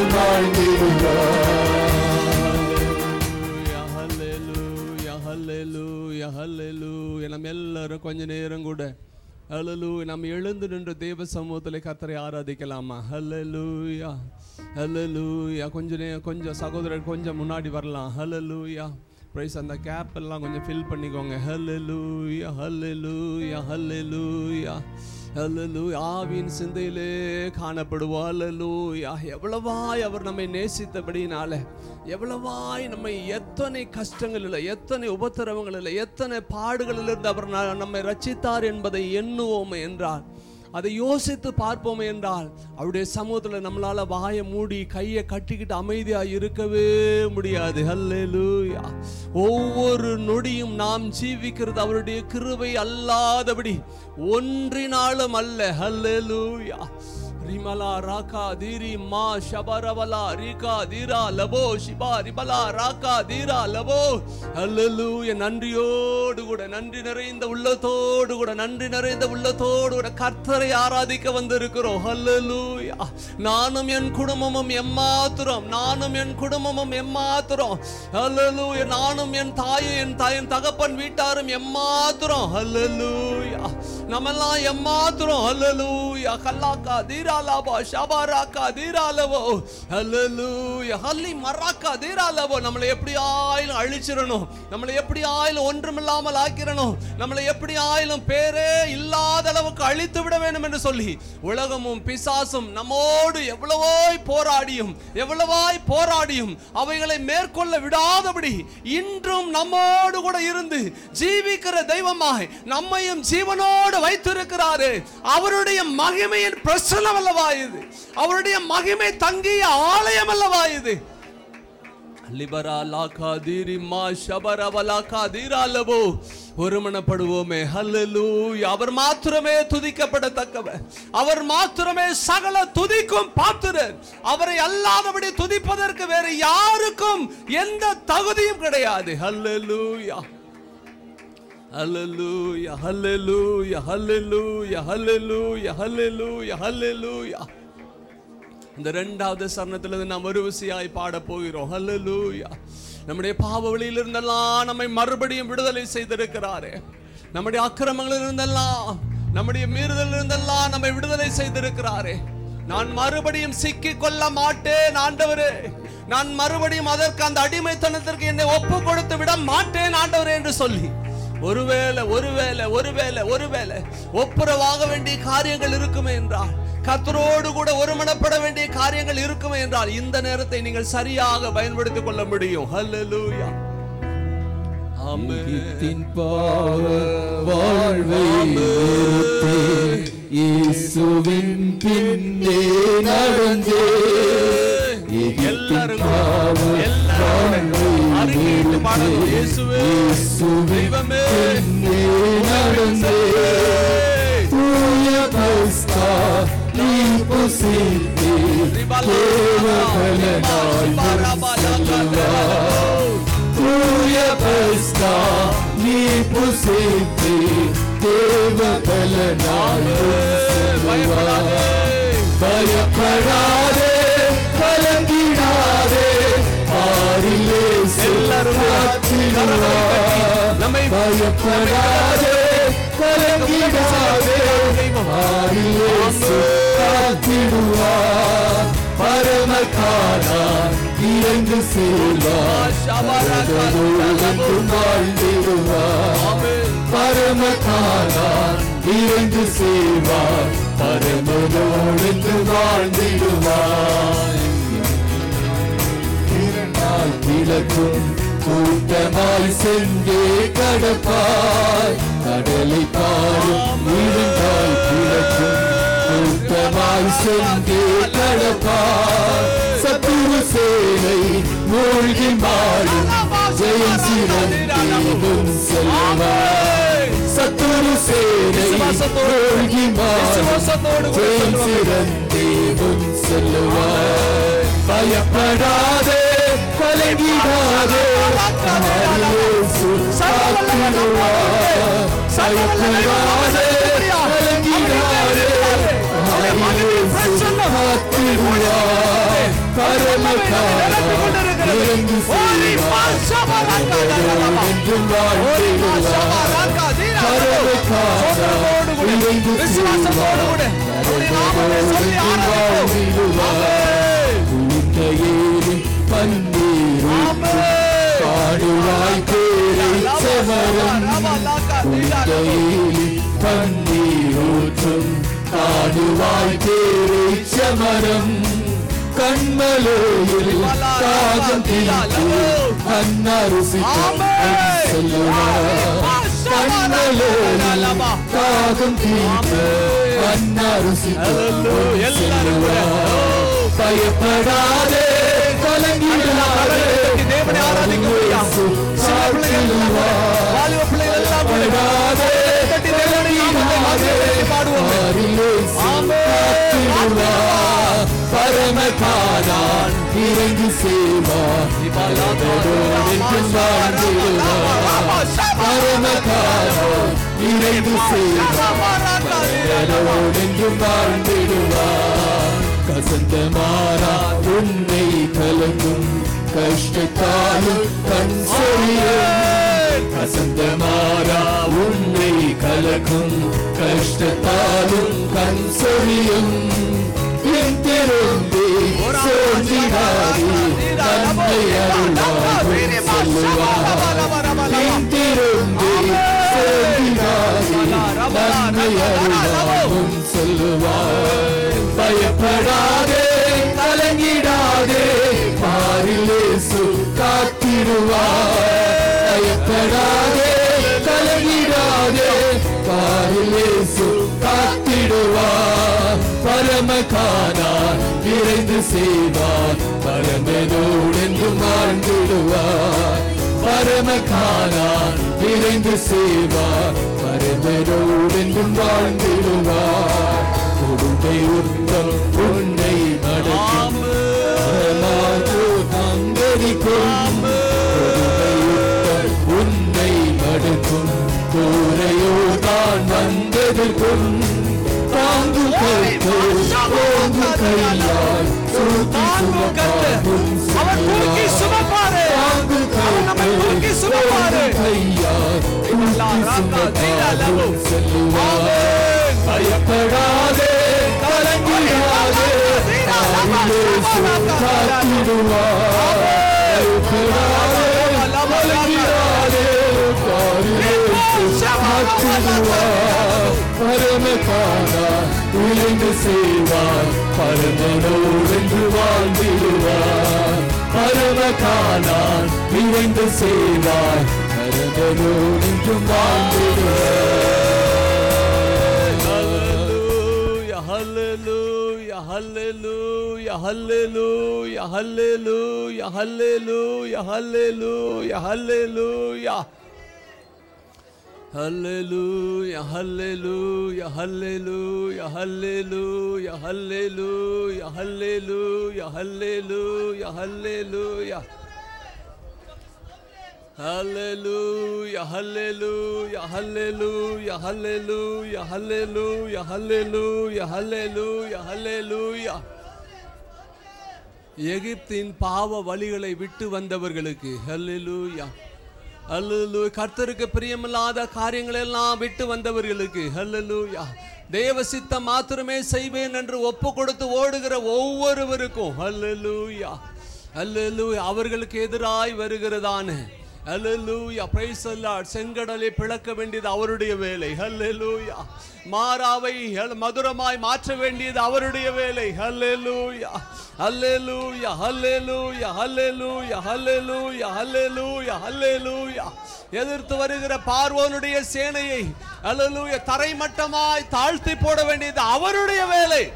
வாழ்ந்திடுவார் ஹல்லேலூயா, ஹல்லேலூயா, ஹல்லேலூயா. நம்ம எல்லாரும் கொஞ்ச நேரம் கூட ஹலலூ நம்ம எழுந்து நின்று தேவ சமூகத்தில் கத்தரை ஆராதிக்கலாமா ஹலலூயா ஹலலூயா கொஞ்ச நே கொஞ்சம் சகோதரர் கொஞ்சம் முன்னாடி வரலாம் ஹலலூயா ப்ரைஸ் அந்த கேப் எல்லாம் கொஞ்சம் ஃபில் பண்ணிக்கோங்க ஹலலூயா ஹலலூயா ஹலலூயா ஹalleluya ஆவியின் சிந்தையிலே காணப்படுவோம் ஹalleluya எவ்வளவாய் அவர் நம்மை நேசித்தபடினால எவ்வளவாய் நம்மை எத்தனை கஷ்டங்களில் எத்தனை உபத்திரவங்களில் எத்தனை பாடுகளிலிருந்து அவர் ந- நம்மை ரட்சித்தார் என்பதை எண்ணுவோம் என்றார் அதை யோசித்து பார்ப்போம் என்றால் அவருடைய சமூகத்தில் நம்மளால வாயை மூடி கையை கட்டிக்கிட்டு அமைதியா இருக்கவே முடியாது ஹல்லேலூயா ஒவ்வொரு நொடியும் நாம் ஜீவிக்கிறது அவருடைய கிருபை அல்லாதபடி ஒன்றினாலும் அல்ல ஹல்லேலூயா ரிமலா ராகா தீரி மா ஷபரவலா ரீகா தீரா லபோ ஷிபா ரிபலா ராகா தீரா லபோ அல்லூய நன்றியோடு கூட நன்றி நிறைந்த உள்ளத்தோடு கூட நன்றி நிறைந்த உள்ளத்தோடு கூட கர்த்தரை ஆராதிக்க வந்திருக்கிறோம் அல்லூயா நானும் என் குடும்பமும் எம்மாத்திரம் நானும் என் குடும்பமும் எம்மாத்திரம் அல்லூயா நானும் என் தாயும் என் தாயின் தகப்பன் வீட்டாரும் எம்மாத்திரம் அல்லூயா நம்மெல்லாம் எம்மாத்திரம் அல்லூயா கல்லாக்கா தீராலாபா ஷபாராக்கா தீராலவோ அல்லூயா ஹல்லி மராக்கா தீராலவோ நம்மளை எப்படி ஆயிலும் அழிச்சிடணும் நம்மளை எப்படி ஆயிலும் ஒன்றுமில்லாமல் ஆக்கிரணும் நம்மளை எப்படி ஆயிலும் பேரே இல்லாத அளவுக்கு அழித்து விட வேண்டும் என்று சொல்லி உலகமும் பிசாசும் நம்மோடு எவ்வளவோய் போராடியும் எவ்வளவாய் போராடியும் அவைகளை மேற்கொள்ள விடாதபடி இன்றும் நம்மோடு கூட இருந்து ஜீவிக்கிற தெய்வமாய் நம்மையும் ஜீவனோடு வைத்திருக்கிறாரு அவருடைய மகிமையின் பிரசனம் அல்லவா இது அவருடைய மகிமை தங்கிய ஆலயம் அல்லவா இது லிபரா லாக்கா தீரி மா ஷபரவலாக்கா தீராலவோ ஒருமனப்படுவோமே ஹல்லேலூயா அவர் மாத்திரமே துதிக்கப்படத்தக்கவர் அவர் மாத்திரமே சகல துதிக்கும் பாத்திரர் அவரை அல்லாதபடி துதிப்பதற்கு வேற யாருக்கும் எந்த தகுதியும் கிடையாது ஹல்லேலூயா ஹல்லேலூயா ஹல்லேலூயா ஹல்லேலூயா ஹல்லேலூயா ஹல்லேலூயா ஹல்லேலூயா இந்த ரெண்டாவது சரணத்திலிருந்து நாம் ஒருவிசையாய் பாட போகிறோம் ஹல்லேலூயா நம்முடைய பாவ வழியில் இருந்தெல்லாம் நம்மை மறுபடியும் விடுதலை செய்திருக்கிறாரே நம்முடைய அக்கிரமங்களில் இருந்தெல்லாம் நம்முடைய மீறுதல் இருந்தெல்லாம் நம்மை விடுதலை செய்திருக்கிறாரே நான் மறுபடியும் சிக்கிக் கொள்ள மாட்டேன் ஆண்டவரே நான் மறுபடியும் அதற்கு அந்த அடிமைத்தனத்திற்கு என்னை ஒப்பு கொடுத்து விட மாட்டேன் ஆண்டவரே என்று சொல்லி ஒருவேளை ஒருவேளை ஒருவேளை ஒருவேளை ஒப்புரவாக வேண்டிய காரியங்கள் இருக்குமே என்றால் கத்தரோடு கூட ஒருமனப்பட வேண்டிய காரியங்கள் இருக்குமே என்றால் இந்த நேரத்தை நீங்கள் சரியாக பயன்படுத்திக் கொள்ள முடியும் ஹல்லேலூயா ஆமென் எகிப்தின் பாவ வாழ்வை நிறுத்தி இயேசுவின் பின்னே நடந்தே எகிப்தின் எல்லாரும் பாவ எல்லாரும் வாழ்வை அறிக்கையிட்டு பாடணும் இயேசுவே இயேசுவின் தெய்வமே பின்னே நடந்தே தூய பஸ்கா நீ புசித்தே தூய பஸ்கா நீ புசித்தே தேவபலனாய் பயப்படாதே கலங்கிடாதே ஆறிலே எல்லாரும் காத்திடுவார் நம்மை பயப்படாதே கலங்கிடாதே ஆறிலே காத்திடுவார் பரமகானார் இறங்கு செல்வார் பரமதோடு வாழ்ந்திடுவார் ஆமென் பரமகானார் இறங்கு செய்வார் பரமதோடு வாழ்ந்திடுவார் இரண்டால் கிழக்கும் கூட்டமாய் சென்றே கடப்பாய் கடலை பாடும் இரண்டால் கிழக்கும் கூட்டமாய் சென்றே கடப்பாய் சத்துரு சேனை மூழ்கி மாடும் ஜெயம் சிறந்தேவும் செல்வாய் சத்துரு சேனை மூழ்கி மாடும் விசுவாசத்தோடு கூட ஜெயம் சொல்லுவாங்க. சிறந்தேவும் செல்வாய் பயப்படாதே கலங்கிடாதே இயேசு காத்திடுவார். பயப்படாதே கலங்கிடாதே இயேசு காத்திடுவார். பரமகாரர் இறங்கி செய்வார். என்றும் வாழ்ந்திடுவார். பரமகாரர் இறங்கி விசுவாசத்தோடு கூட அவருடைய நாமத்தை சொல்லி ஆராதிப்போம். குளிக்கையேறி பன்னீரும் பாடுவாய் பேரை செமரம் குளிக்கையேறி பன்னீரூற்றும் பாடுவாய் பேரை செமரம் கண்மலையில் காகம் தீர்த்து அன்னருசிக்கும் சொல்லுவார் கண்மலையில் காகம் தீர்த்து அன்னருசிக்கும் எல்லாரும் பயப்படாதே கலங்கிடாதே தேவனை ஆராதிக்கக்கூடிய சில பிள்ளைகள் வாலிப பிள்ளைகள் எல்லாம் கூட பயப்படாதே தட்டி தேவனை நாமத்தை மகிழ்ச்சி பாடுவோம் பரமகானான் இறங்கி சேவா பரமகானான் இறங்கி சேவா என்றும் வாழ்ந்திடுவார் கசந்த மாறா உன்னை கலக்கும் கஷ்டத்தாலும் கண் சொரியும் கசந்த மாறா உன்னை கலக்கும் கஷ்டத்தாலும் கண் சொரியும் என் திரும்பி சோதிடாதே நன்மை அருளாகும் சொல்லுவார் என் திரும்பி சோதிடாதே நன்மை அருளாகும் சொல்லுவார் பயப்படாதே கலங்கிடாதே பாரிலேசு காத்திடுவார் பயப்படாதே கலங்கிடாதே பாரிலேசு காத்திடுவார் பரமகானார் விரைந்து செய்வார் பரமனோடு என்றும் வாழ்ந்திடுவார் பரமகாரான் விரைந்து செய்வார் பரமரோடென்றும் வாழ்ந்திடுவார் கொடுமை உத்தம் உன்னை நடக்கும் அங்கரிக்கும் உன்னை மடுக்கும் கூரையோ தான் வந்ததற்கும் தாங்கு கருத்து ஓங்கு கையால் சூழ்த்தி சுமப்பாகும் அவர் தூக்கி சுமப்பாரு தாங்கு அவர் நம்மை தூக்கி சுமப்பாரு கையால் லா, ராக்கா, தீரா, லபு. செல்லுவார் பயப்படாதே கலங்கிடாதே இயேசு காத்திடுவார் பயப்படாதே கலங்கிடாதே இயேசு காத்திடுவார் பரமகாரா விளைந்து செய்வார் பரமனோடென்று வாழ்ந்திடுவார் பரமகாலான் விளைந்து செய்வார் பரமனோடென்று வாழ்ந்திடுவார் Hallelujah, hallelujah, hallelujah, hallelujah, hallelujah, hallelujah, hallelujah, hallelujah. Hallelujah, hallelujah, hallelujah, hallelujah, hallelujah, hallelujah, hallelujah, hallelujah. Hallelujah, hallelujah, hallelujah, hallelujah, hallelujah, hallelujah, hallelujah, hallelujah. எகிப்தின் பாவ வழிகளை விட்டு வந்தவர்களுக்கு ஹல்லேலூயா ஹல்லேலூயா கர்த்தருக்கு பிரியமில்லாத காரியங்கள் எல்லாம் விட்டு வந்தவர்களுக்கு ஹல்லேலூயா தேவ சித்தம் மாத்திரமே செய்வேன் என்று ஒப்பு கொடுத்து ஓடுகிற ஒவ்வொருவருக்கும் ஹல்லேலூயா ஹல்லேலூயா அவர்களுக்கு எதிராய் வருகிறதான ஹல்லேலூயா பிரைஸ் அல்லாஹ் செங்கடலை பிளக்க வேண்டியது அவருடைய வேலை ஹல்லேலூயா மாறாவை ஹல்- மதுரமாய் மாற்ற வேண்டியது அவருடைய வேலை ஹல்லேலூயா ஹல்லேலூயா ஹல்லேலூயா ஹல்லேலூயா ஹல்லேலூயா ஹல்லேலூயா ஹல்லேலூயா எதிர்த்து வருகிற பார்வோனுடைய சேனையை ஹல்லேலூயா தரைமட்டமாய் தாழ்த்தி போட வேண்டியது அவருடைய வேலை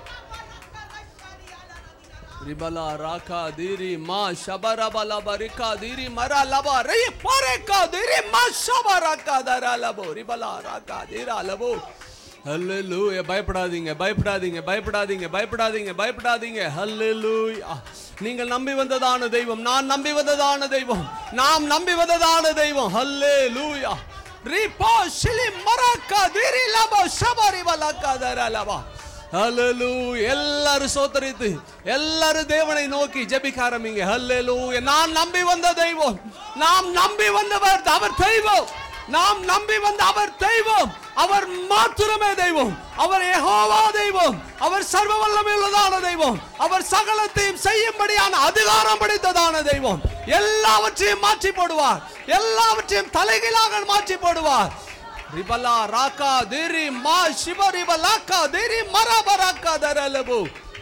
ரிபலா ராகா தீரி மா ஷபரபல பரிகா தீரி மரா லபா ரி பரேகா தீரி மா ஷபரகா தரா லபோ ரிபலா ராகா தீரா லபோ ஹல்லேலூயா பயப்படாதீங்க பயப்படாதீங்க பயப்படாதீங்க பயப்படாதீங்க பயப்படாதீங்க ஹல்லேலூயா நீங்கள் நம்பி வந்ததான தெய்வம் நான் நம்பி வந்ததான தெய்வம் நாம் நம்பி வந்ததான தெய்வம் ஹல்லேலூயா ரிபா ஷிலி மரக்கா தீரி லபோ ஷபரி பலகா தரா லபா ஹalleluya எல்லாரும் சோத்தரித்து எல்லாரும் தேவனை நோக்கி ஜெபிக்க ஆரம்பிங்க ஹalleluya நான் நம்பி வந்த தெய்வம் நாம் நம்பி வந்தவர் அவர் தெய்வம் நாம் நம்பி வந்த அவர் தெய்வம் அவர் மாத்திரமே தெய்வம் அவர் யெகோவா தெய்வம் அவர் சர்வ வல்லமையுள்ளதான தெய்வம் அவர் சகலத்தையும் செய்யும்படியான அதிகாரம் படைத்ததான தெய்வம் எல்லாவற்றையும் மாற்றி போடுவார் எல்லாவற்றையும் தலைகீழாக மாற்றி போடுவார் ரிபலா ராக்கா தேரி மா சிவ ரிபலாக்கா தேரி மரபராக்கா தரலபு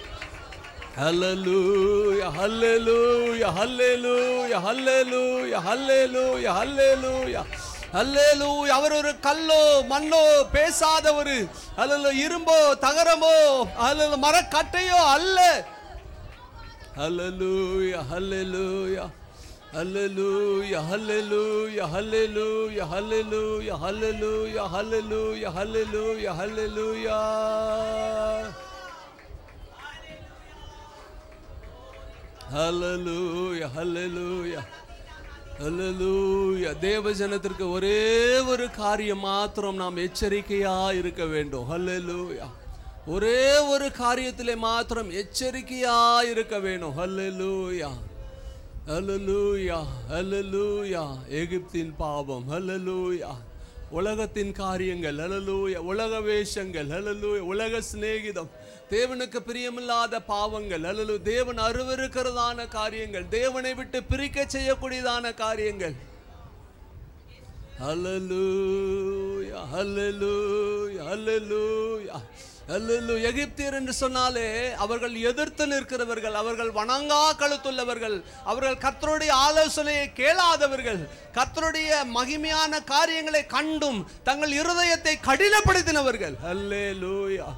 ஹalleluya ஹalleluya ஹalleluya ஹalleluya ஹalleluya ஹalleluya ஹalleluya அவர் ஒரு கல்லோ மண்ணோ பேசாதவர் அல்ல இரும்போ தகரமோ அல்ல மரக்கட்டையோ அல்ல ஹalleluya ஹalleluya Hallelujah, hallelujah, hallelujah, hallelujah, hallelujah, hallelujah, hallelujah, hallelujah. Hallelujah, hallelujah. ஹalleluya தேவ ஜனத்திற்கு ஒரே ஒரு காரியம் மாத்திரம் நாம் எச்சரிக்கையா இருக்க வேண்டும் ஹalleluya ஒரே ஒரு காரியத்திலே மாத்திரம் எச்சரிக்கையா இருக்க வேண்டும் ஹalleluya ஹalleluya ஹalleluya எகிப்தின் பாவம் ஹalleluya உலகத்தின் காரியங்கள் ஹalleluya உலக வேஷங்கள் ஹalleluya உலக சிநேகிதம் தேவனுக்கு பிரியமில்லாத பாவங்கள் ஹalleluya தேவன் அருவருக்கிறதான காரியங்கள் தேவனை விட்டு பிரிக்க செய்யக்கூடியதான காரியங்கள் ஹalleluya ஹalleluya ஹalleluya ஹalleluya எகிப்தியர் என்று சொன்னாலே அவர்கள் எதிர்த்து நிற்கிறவர்கள் அவர்கள் வணங்கா கழுத்துள்ளவர்கள் அவர்கள் கர்த்தருடைய ஆலோசனையை கேளாதவர்கள் கர்த்தருடைய மகிமையான காரியங்களை கண்டும் தங்கள் இருதயத்தை கடினப்படுத்தினவர்கள் ஹalleluya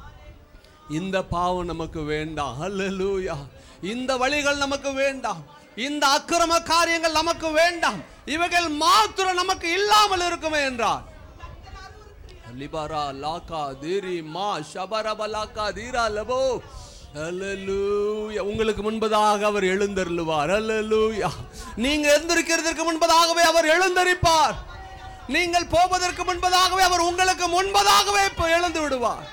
இந்த பாவம் நமக்கு வேண்டாம் ஹalleluya இந்த வழிகள் நமக்கு வேண்டாம் இந்த அக்கிரம காரியங்கள் நமக்கு வேண்டாம் இவைகள் மாத்திரம் நமக்கு இல்லாமல் இருக்குமே என்றார் லிபாரா லாக்கா தீரி மா ஷபரப லாக்கா தீரா லபோ அல்லேலூயா உங்களுக்கு முன்பதாக அவர் எழுந்தருளுவார் அல்லேலூயா நீங்க எழுந்திருக்கிறதற்கு முன்பதாகவே அவர் எழுந்தரிப்பார் நீங்கள் போவதற்கு முன்பதாகவே அவர் உங்களுக்கு முன்பதாகவே இப்ப எழுந்து விடுவார்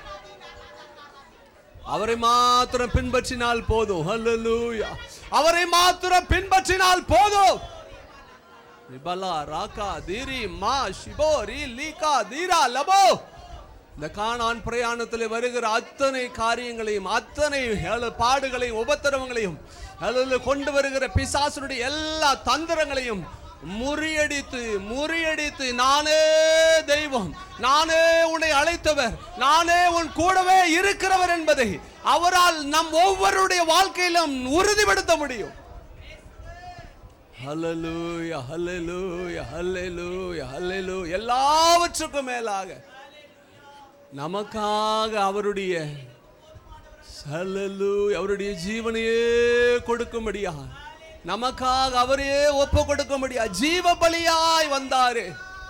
அவரை மாத்திரம் பின்பற்றினால் போதும் அல்லேலூயா அவரை மாத்திரம் பின்பற்றினால் போதும் ரிபலா ராகா தீரி மா ஷிபோ ரீ லீகா தீரா லபோ இந்த காணான் பிரயாணத்தில் வருகிற அத்தனை காரியங்களையும் அத்தனை ஏழு பாடுகளையும் உபத்திரவங்களையும் அதில் கொண்டு வருகிற பிசாசனுடைய எல்லா தந்திரங்களையும் முறியடித்து முறியடித்து நானே தெய்வம் நானே உன்னை அழைத்தவர் நானே உன் கூடவே இருக்கிறவர் என்பதை அவரால் நம் ஒவ்வொருடைய வாழ்க்கையிலும் உறுதிப்படுத்த முடியும் ஹalleluya ஹalleluya ஹalleluya ஹalleluya எல்லாவற்றுக்கும் மேலாக நமக்காக அவருடைய ஹalleluya அவருடைய ஜீவனையே கொடுக்கும்படியா நமக்காக அவரையே ஒப்பு கொடுக்கும்படியா ஜீவ பலியாய் வந்தாரு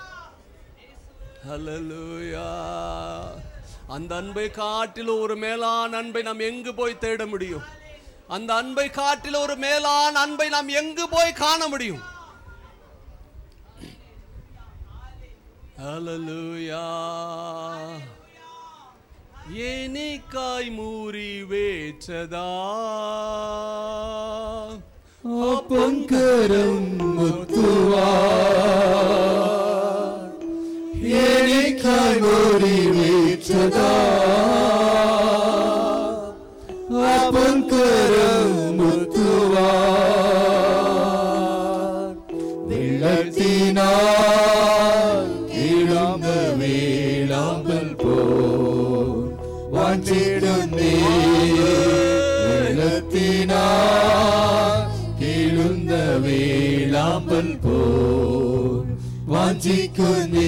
ஹalleluya அந்த அன்பை காட்டிலும் ஒரு மேலான அன்பை நாம் எங்கு போய் தேட முடியும் அந்த அன்பை காட்டில் ஒரு மேலான அன்பை நாம் எங்கு போய் காண முடியும் ஹalleluya ஏனிக்காய் மூறி வேற்றதா പൊങ്കരം മുത്തുവാ എനിക്കായി ഓടി വീഴ്ചതാ പൊങ്കരം മുത്തുവാ വെള്ളത്തിനാൽ ഇളമ്പ വീളാമ്പൽ പോ വാഞ്ചിടുന്നേ വെള്ളത്തിനാൽ കിളുന്ന വീളാമ്പൽ പോ വാഞ്ചിക്കുന്നേ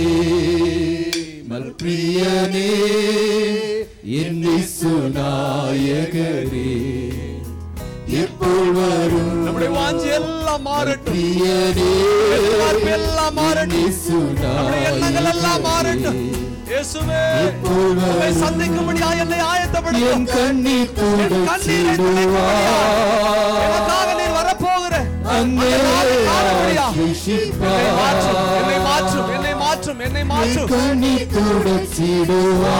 മൽപ്രിയനേ എന്നീസുനായകരേ ഇപ്പോൾ വരും நம்முடைய வாஞ்சி எல்லாம் மாறட்டும் പ്രിയനേ எதிர்பார்ப்பு எல்லாம் மாறட்டும் நம்முடைய எண்ணங்கள் எல்லாம் மாறட்டும் இயேசுவே உம்மை சந்திக்கும்படியா என்னை என் ஆயத்தப்படுத்தும் கண்ணீர் என் கண்ணீரை துடைக்கும்படியா எனக்காக நீர் வரப்போகிற அந்த நாளை காணும்படியா என்னை மாற்றும் என்னை மாற்றும் என்னை மாற்றும் என்னை மாற்றும் கண்ணீர் துடைச்சிடுவா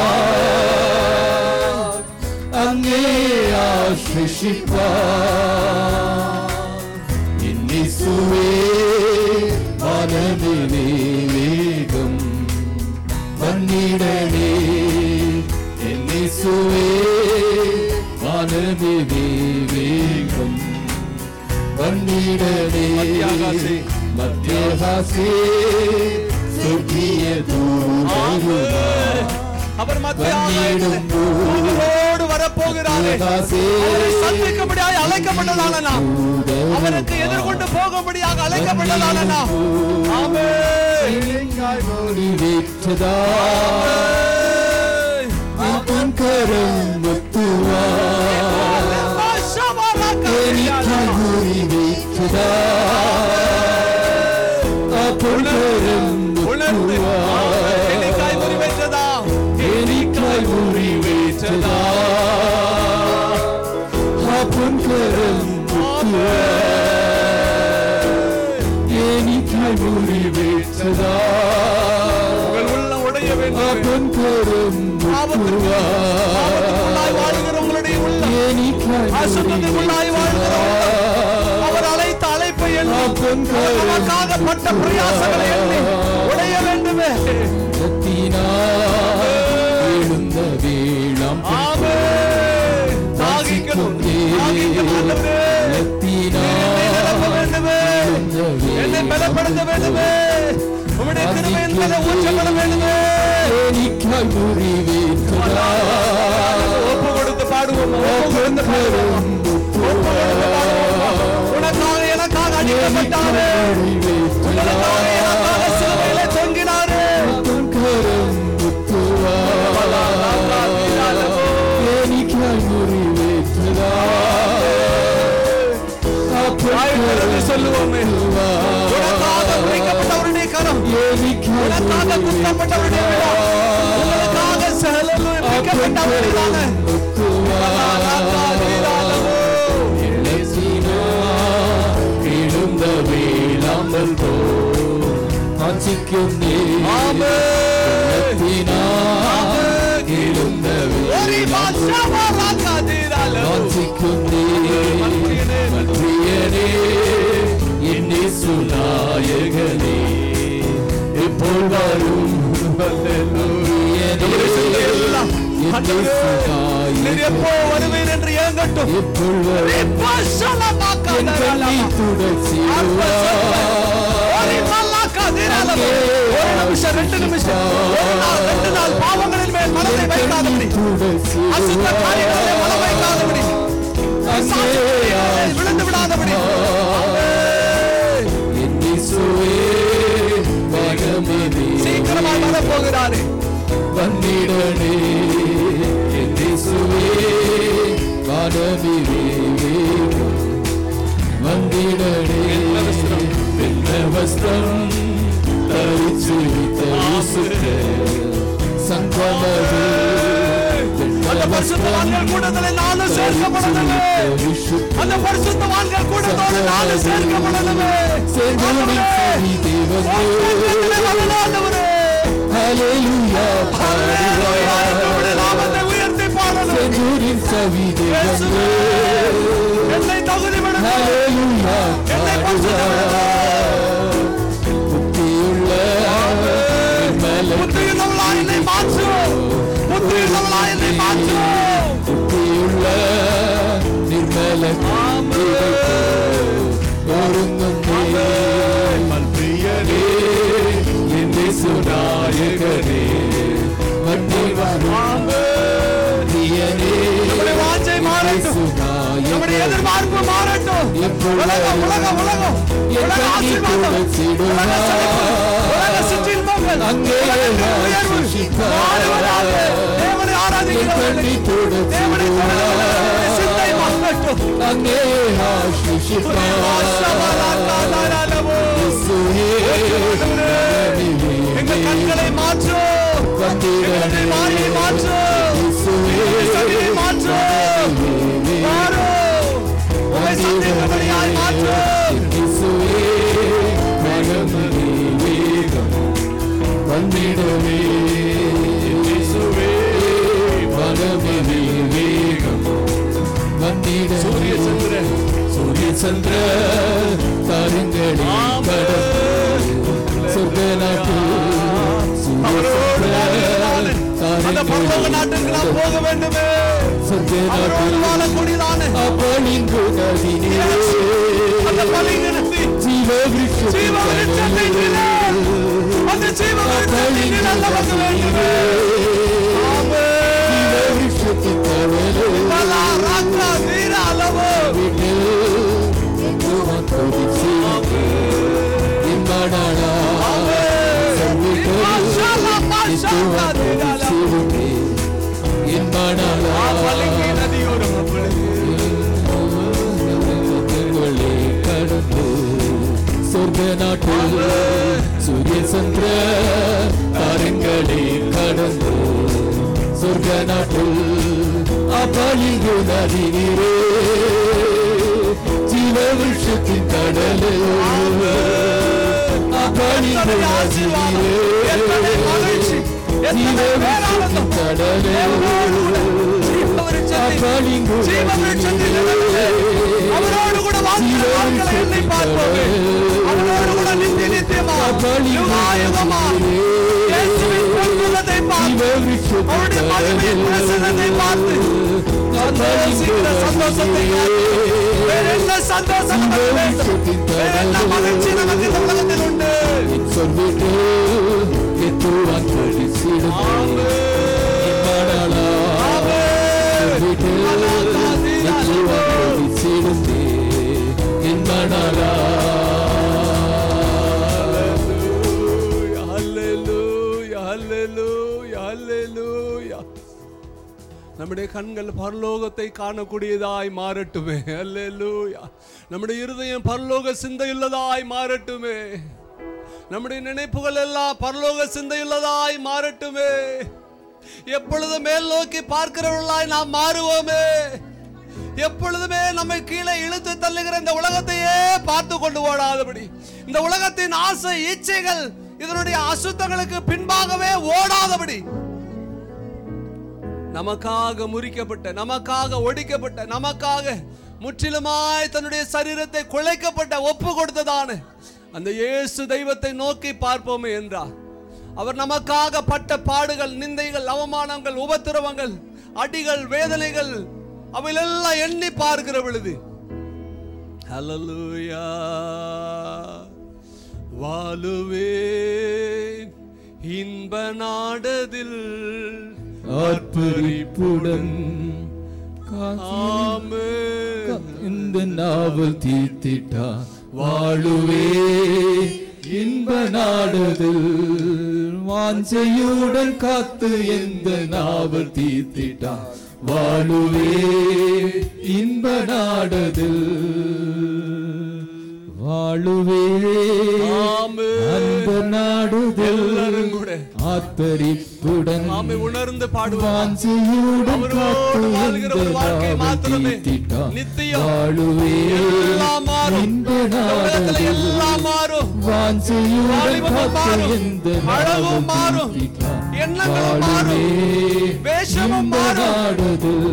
അങ്ങേ ആശ്വസിപ്പാ എന്നിസുവേ മനമിനെ വേഗം വന്നിടണേ എന്നിസുവേ മനമിനെ വേഗം വന്നിടണേ മധ്യാകാശേ. മധ്യഹാസേ സ്വർഗീയ ദൂതരുമാ அவர் மத்திய தூதரோடு வரப்போகிறாரே அவரை சந்திக்கும்படியாக அழைக்கப்பட்டதான நாம் அவருக்கு எதிர்கொண்டு போகும்படியாக அழைக்கப்பட்டதான நாம் ஆமென். പൊൻകരം മുത്തുവാ എനിക്കായി മുറിവേറ്റതാ ആ പൊൻകരം உணர்ந்து മുത്തുവാ என்னைக்காய் முறிவேற்றதா എനിക്കായി മുറിവേറ്റതാ ആ പൊൻകരം മുത്തുവാ എനിക്കായി മുറിവേറ്റതാ உங்கள் உள்ளம் உடைய ആ வேண்டும் പൊൻകരം മുത്തുവാ பாவத்துக்குள்ளாய் வாழ்கிற உங்களுடைய உள்ளம் എനിക്കായി அசுத்தத்துக்குள்ளாய் வாழ்கிற உள்ளம் அவர் அழைத்த அழைப்பை எண்ணி நமக்காக பட்ட பிரயாசங்களை எண்ணி உடைய வேண்டுமே எழுந்த வேளாம் ஆமென். தாகிக்கணும் தாகிக்கணும் ஆண்டவரே. என்னை நிரப்ப வேண்டுமே என்னை பலப்படுத்த வேண்டுமே உம்முடைய கிருபை என்பதை ஊற்றப்பட வேண்டுமே എനിക്കായി മുറിവേറ്റതാ ஒப்பு கொடுத்து பாடுவோம் ஒப்பு கொடுத்து பாடுவோம் ஒப்பு கொடுத்து பாடுவோம் உனக்காக எனக்காக அடிக்கப்பட்டாரே உனக்காக எனக்காக சிலுவையிலே தொங்கினாரே പൊൻകരം മുത്തുവാ എനിക്കായി മുറിവേറ്റതാ ആ പൊൻകരം சொல்லுவோமே உனக்காக பிடிக்கப்பட்டவருடைய கரம் உனக்காக குத்தப்பட்டவருடைய விழா உங்களுக்காக செலவு பிடிக்கப்பட்டவருடைய ஒரு பாஷா ராக்காதீரால நாயகனே ഇപ്പോൾ വരും நீர் எப்போ வருவீர் என்று ஏங்கட்டும் ഇപ്പോൾ വരും பாஷா என் கண்ணீர் துடைச்சிடுவார் ஒரு நிமிஷம் ரெண்டு நிமிஷம் ஒரு நாள் ரெண்டு நாள் பாவங்களின் மேல் மனதை வைக்காதபடி அசுத்த காரியங்களிலே மனம் வைக்காதபடி சாட்சிகளிலே விழுந்து விடாதபடி சீக்கிரமாய் வர போகிறாரு வந்திடனே என்னிசுவே வானமிவே வந்திடனே வெள்ள வஸ்திரம் தரிச்சு சங்கமது அந்த பரிசுத்தவான்கள் கூட்டத்தில் நானும் சேர்க்கப்படணுமே அந்த பரிசுத்தவான்கள் கூட்டத்தோடு நானும் சேர்க்கப்படணுமே சேர்ந்தோனின் சரி தேவனே ஆண்டவரே ஹalleluya ஹalleluya உம்முடைய நாமத்தை உயர்த்தி பாடணும் சேர்ந்தோனின் சவி தேவனே என்னை தகுதிப்படுத்த ஹalleluya என்னை பரிசுத்தப்படுத்த புத்தியுள்ள மேல புத்தியுள்ளவளாய் என்னை மாற்று புத்தியுள்ளவளாய் என்னை மாற்று புத்தியுள்ள நிர்மல ஒருங்கும் பிரியனே என் சுநாயகனே வண்டி வரும் பிரியனே நம்முடைய வாஞ்சை மாறட்டும் நம்முடைய எதிர்பார்ப்பு மாறட்டும் உலகம் உலகம் உலகம் உலக ஆசீர்வாதம் உலக செழிப்பு, உலக சிற்றின்பங்கள் அங்கே உயர்வு மாறுவதாக தேவனை ஆராதிக்கிறவர்களே தேவனை தொடர்புள்ளவர்களே சிந்தை மாறட்டும் அங்கே வாசவராக்காதாரளவோ. எங்கள் கண்களை மாற்று எங்கள் மாறியை மாற்று எங்கள் சதியை மாற்று மாறு உமை சந்திக்கிறபடியாய் மாற்று வந்திடவே வனமே வேகம் வந்திட சூரிய சந்திர சூரிய சந்திர தாருங்களே சொர்க்க நாட்டு அவரோடு வாழ்கிறதானே. அந்த பரலோக நாட்டுக்கு நாம் போக வேண்டுமே சொர்க்க அவரோடு நாட்டு வாழக்கூடியதானே அப்பளிங்கு நதினிலே அந்த பலி நிறுத்தி ஜீவ ஜீவ விருட்சத்தை கீழே, அந்த ஜீவ விருட்சத்தை கீழே நமக்கு வேண்டுமே ஆமென். பலா ராக்கா வீர அளவு பலிக்கு நதியோரம் அப்பொழுது நாட்டில் சூரிய சந்திர தாரங்களே கடந்து சொர்க்க நாட்டில் அப்பலிங்கு நதி நீரே ஜீவ விஷத்தின் கடலே அப்பலிங்கு எத்தனை நதி ஆசீர்வாதம், நீரே எத்தனை மகிழ்ச்சி, எத்தனை ஜீவ பேரானந்தம். விஷத்தின் கடலே ஜீவ விருட்சத்தில், ஜீவ விருட்சத்தில் இருந்து அவரோடு கூட வாழ்கிற நாட்களை எண்ணி பார்ப்போமே. அவரோடு கூட நித்திய நித்தியமா, யுகா யுகமா, இயேசுவின் பொன்முகத்தை பார்த்து, அவருடைய மகிமையின் பிரசன்னத்தை பார்த்து, சந்தோஷிக்கிற சந்தோஷத்தை பார்த்து, வேற என்ன சந்தோஷம் நமக்கு வேண்டும்? வேற என்ன மகிழ்ச்சி நமக்கு இந்த உலகத்தில் உண்டு? சொல்லிட்டு எத்துவான் கொடிசிடுமே இம்மடலா ஆமென். சொல்லிட்டு எத்துவான் கொடிசிடுமே இம்மடலா Hallelujah, hallelujah, hallelujah. நம்முடைய கண்கள் பரலோகத்தை காணக்கூடியதாய் மாறட்டுமே அல்லேலூயா நம்முடைய இருதயம் பரலோக சிந்தையுள்ளதாய் மாறட்டுமே நம்முடைய நினைப்புகள் எல்லாம் பரலோக சிந்தையுள்ளதாய் மாறட்டுமே எப்பொழுது மேல் நோக்கி பார்க்கிறவர்களாய் நாம் மாறுவோமே எப்பொழுதுமே நம்மை கீழே இழுத்து தள்ளுகிற இந்த உலகத்தையே பார்த்து கொண்டு ஓடாதபடி இந்த உலகத்தின் ஆசை இச்சைகள் இதனுடைய அசுத்தங்களுக்கு பின்பாகவே ஓடாதபடி நமக்காக முறிக்கப்பட்ட நமக்காக ஒடிக்கப்பட்ட நமக்காக முற்றிலுமாய் தன்னுடைய சரீரத்தை குலைக்கப்பட்ட ஒப்பு கொடுத்ததான அந்த இயேசு தெய்வத்தை நோக்கி பார்ப்போமே என்றார் அவர் நமக்காக பட்ட பாடுகள் நிந்தைகள் அவமானங்கள் உபத்திரவங்கள் அடிகள் வேதனைகள் அவையெல்லாம் எண்ணி பார்க்கிற பொழுது ஹalleluya வாழுவேன் இன்ப நாடதில் ஆர்ப்பரிப்புடன் ஆமென் இந்த நாவல் தீர்த்திட்டா வாழுவே இன்ப நாடுதில் வாஞ்சையுடன் காத்து எந்த நாவல் தீர்த்திட்டா வாழுவே இன்ப நாடுதில் வாழுவே ஆமென். அந்த நாடுதில் எல்லாரும் கூட ஆர்ப்பரிப்புடன் ஆமை உணர்ந்து பாடுவான் வாஞ்சையுடன் காத்து அவரோடு வாழ்கிற எந்த ஒரு வாழ்க்கை நாவல் மாத்திரமே தீர்த்திட்டா நித்தியம் வாழுவே எல்லாம் மாறும் இன்ப இந்த உலகத்துல நாடுதில் எல்லாம் மாறும் வாஞ்சையுடன் வாலிபமும் காத்து மாறும். எந்த அழகும் நாவல் மாறும். தீர்த்திட்டா எண்ணங்களும் வாழுவே மாறும். வேஷமும் இன்ப மாறும். நாடுதில்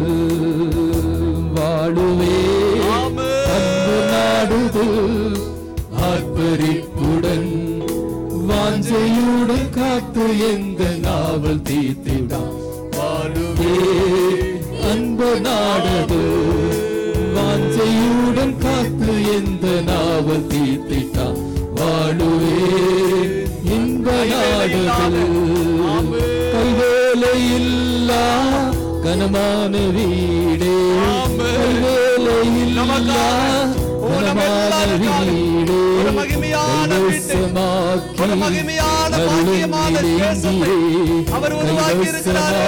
வாழுவே ஆமென். அன்பு நாடுதில் ஆர்ப்பரிப்புடன் வாஞ்சையுடன் காத்து எந்த நாவல் தீர்த்திடா வாழுவே அன்பு நாடது வாஞ்சையுடன் காத்து எந்த நாவல் தீர்த்திட்டா வாழுவே இன்ப நாடுதல் கைவேலை இல்லா கனமான வீடே கைவேலை இல்லா கனமான வீடே ஒரு மகிமையான வீட்டை, ஒரு மகிமையான பாக்கியமான தேசத்தை அவர் உருவாக்கி இருக்கிறாரே.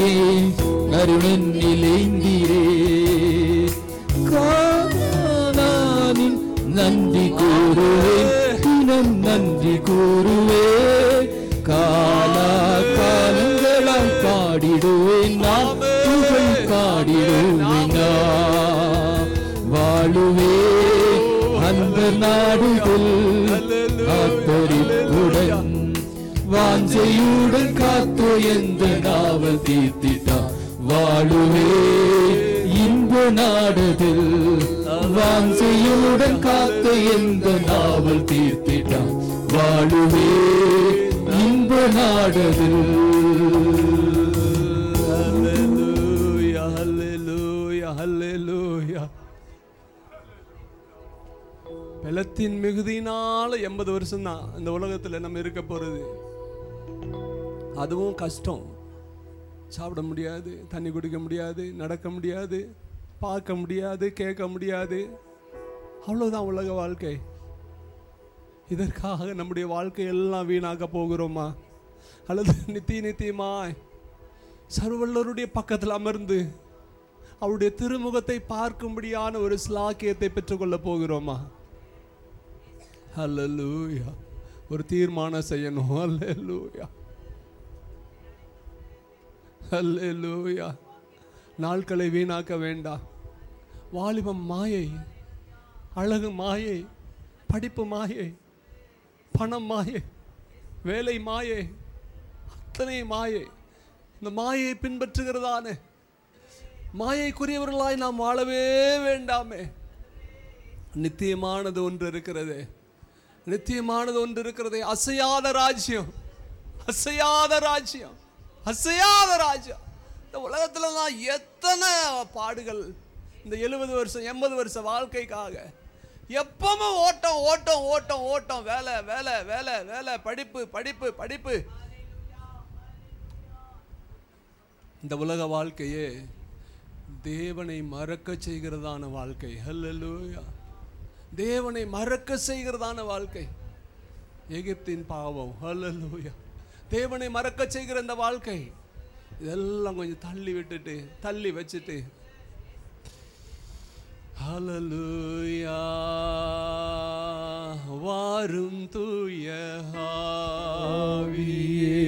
அருணனிலேந்திரே காணானின் நன்றி கூறுவேன் தினம் நன்றி கூறுவேன் காலா காலங்களால் பாடிடுவேன் நான் புகழ் பாடிடுவேன் நான். வாழுவே அந்த நாடுகள் ஆத்தரிப்புடன் வாஞ்சையுடன் காத்து எந்த நாவல் தீர்த்திட்டா வாழுவே இன்ப நாடுதில் வாஞ்சையுடன் காத்து எந்த நாவல் தீர்த்திட்டா வாழுவே இன்ப நாடுதில் ஹalleluya ஹalleluya ஹalleluya பலத்தின் மிகுதியினால எண்பது வருஷம் தான் இந்த உலகத்துல நம்ம இருக்க போறது அதுவும் கஷ்டம் சாப்பிட முடியாது தண்ணி குடிக்க முடியாது நடக்க முடியாது பார்க்க முடியாது கேட்க முடியாது அவ்வளவுதான் உலக வாழ்க்கை இதற்காக நம்முடைய வாழ்க்கை எல்லாம் வீணாக்க போகிறோமா அல்லது நித்திய நித்தியமாய் சர்வல்லருடைய பக்கத்தில் அமர்ந்து அவருடைய திருமுகத்தை பார்க்கும்படியான ஒரு ஸ்லாக்கியத்தை பெற்றுக்கொள்ள போகிறோமா ஹalleluya ஒரு தீர்மானம் செய்யணும் ஹalleluya ஹalleluya நாட்களை வீணாக்க வேண்டாம் வாலிபம் மாயை அழகு மாயை படிப்பு மாயை பணம் மாயை வேலை மாயை அத்தனை மாயை இந்த மாயை பின்பற்றுகிறதானே மாயைக்குரியவர்களாய் நாம் வாழவே வேண்டாமே நித்தியமானது ஒன்று இருக்கிறது நித்தியமானது ஒன்று இருக்கிறது அசையாத ராஜ்யம் அசையாத ராஜ்யம் அசையாத ராஜ்யம் இந்த உலகத்துல தான் எத்தனை பாடுகள் இந்த எழுபது வருஷம் எண்பது வருஷ வாழ்க்கைக்காக எப்பவும் ஓட்டம் ஓட்டம் ஓட்டம் ஓட்டம் வேலை வேலை வேலை வேலை படிப்பு படிப்பு படிப்பு இந்த உலக வாழ்க்கையே தேவனை மறக்க செய்கிறதான வாழ்க்கை ஹல்லேலூயா தேவனை மறக்க செய்கிறதான வாழ்க்கை எகிப்தின் பாவம் ஹல்லேலூயா தேவனை மறக்க செய்கிற இந்த வாழ்க்கை இதெல்லாம் கொஞ்சம் தள்ளி விட்டுட்டு தள்ளி வச்சுட்டு ஹalleluya வாரும் தூய ஆவியே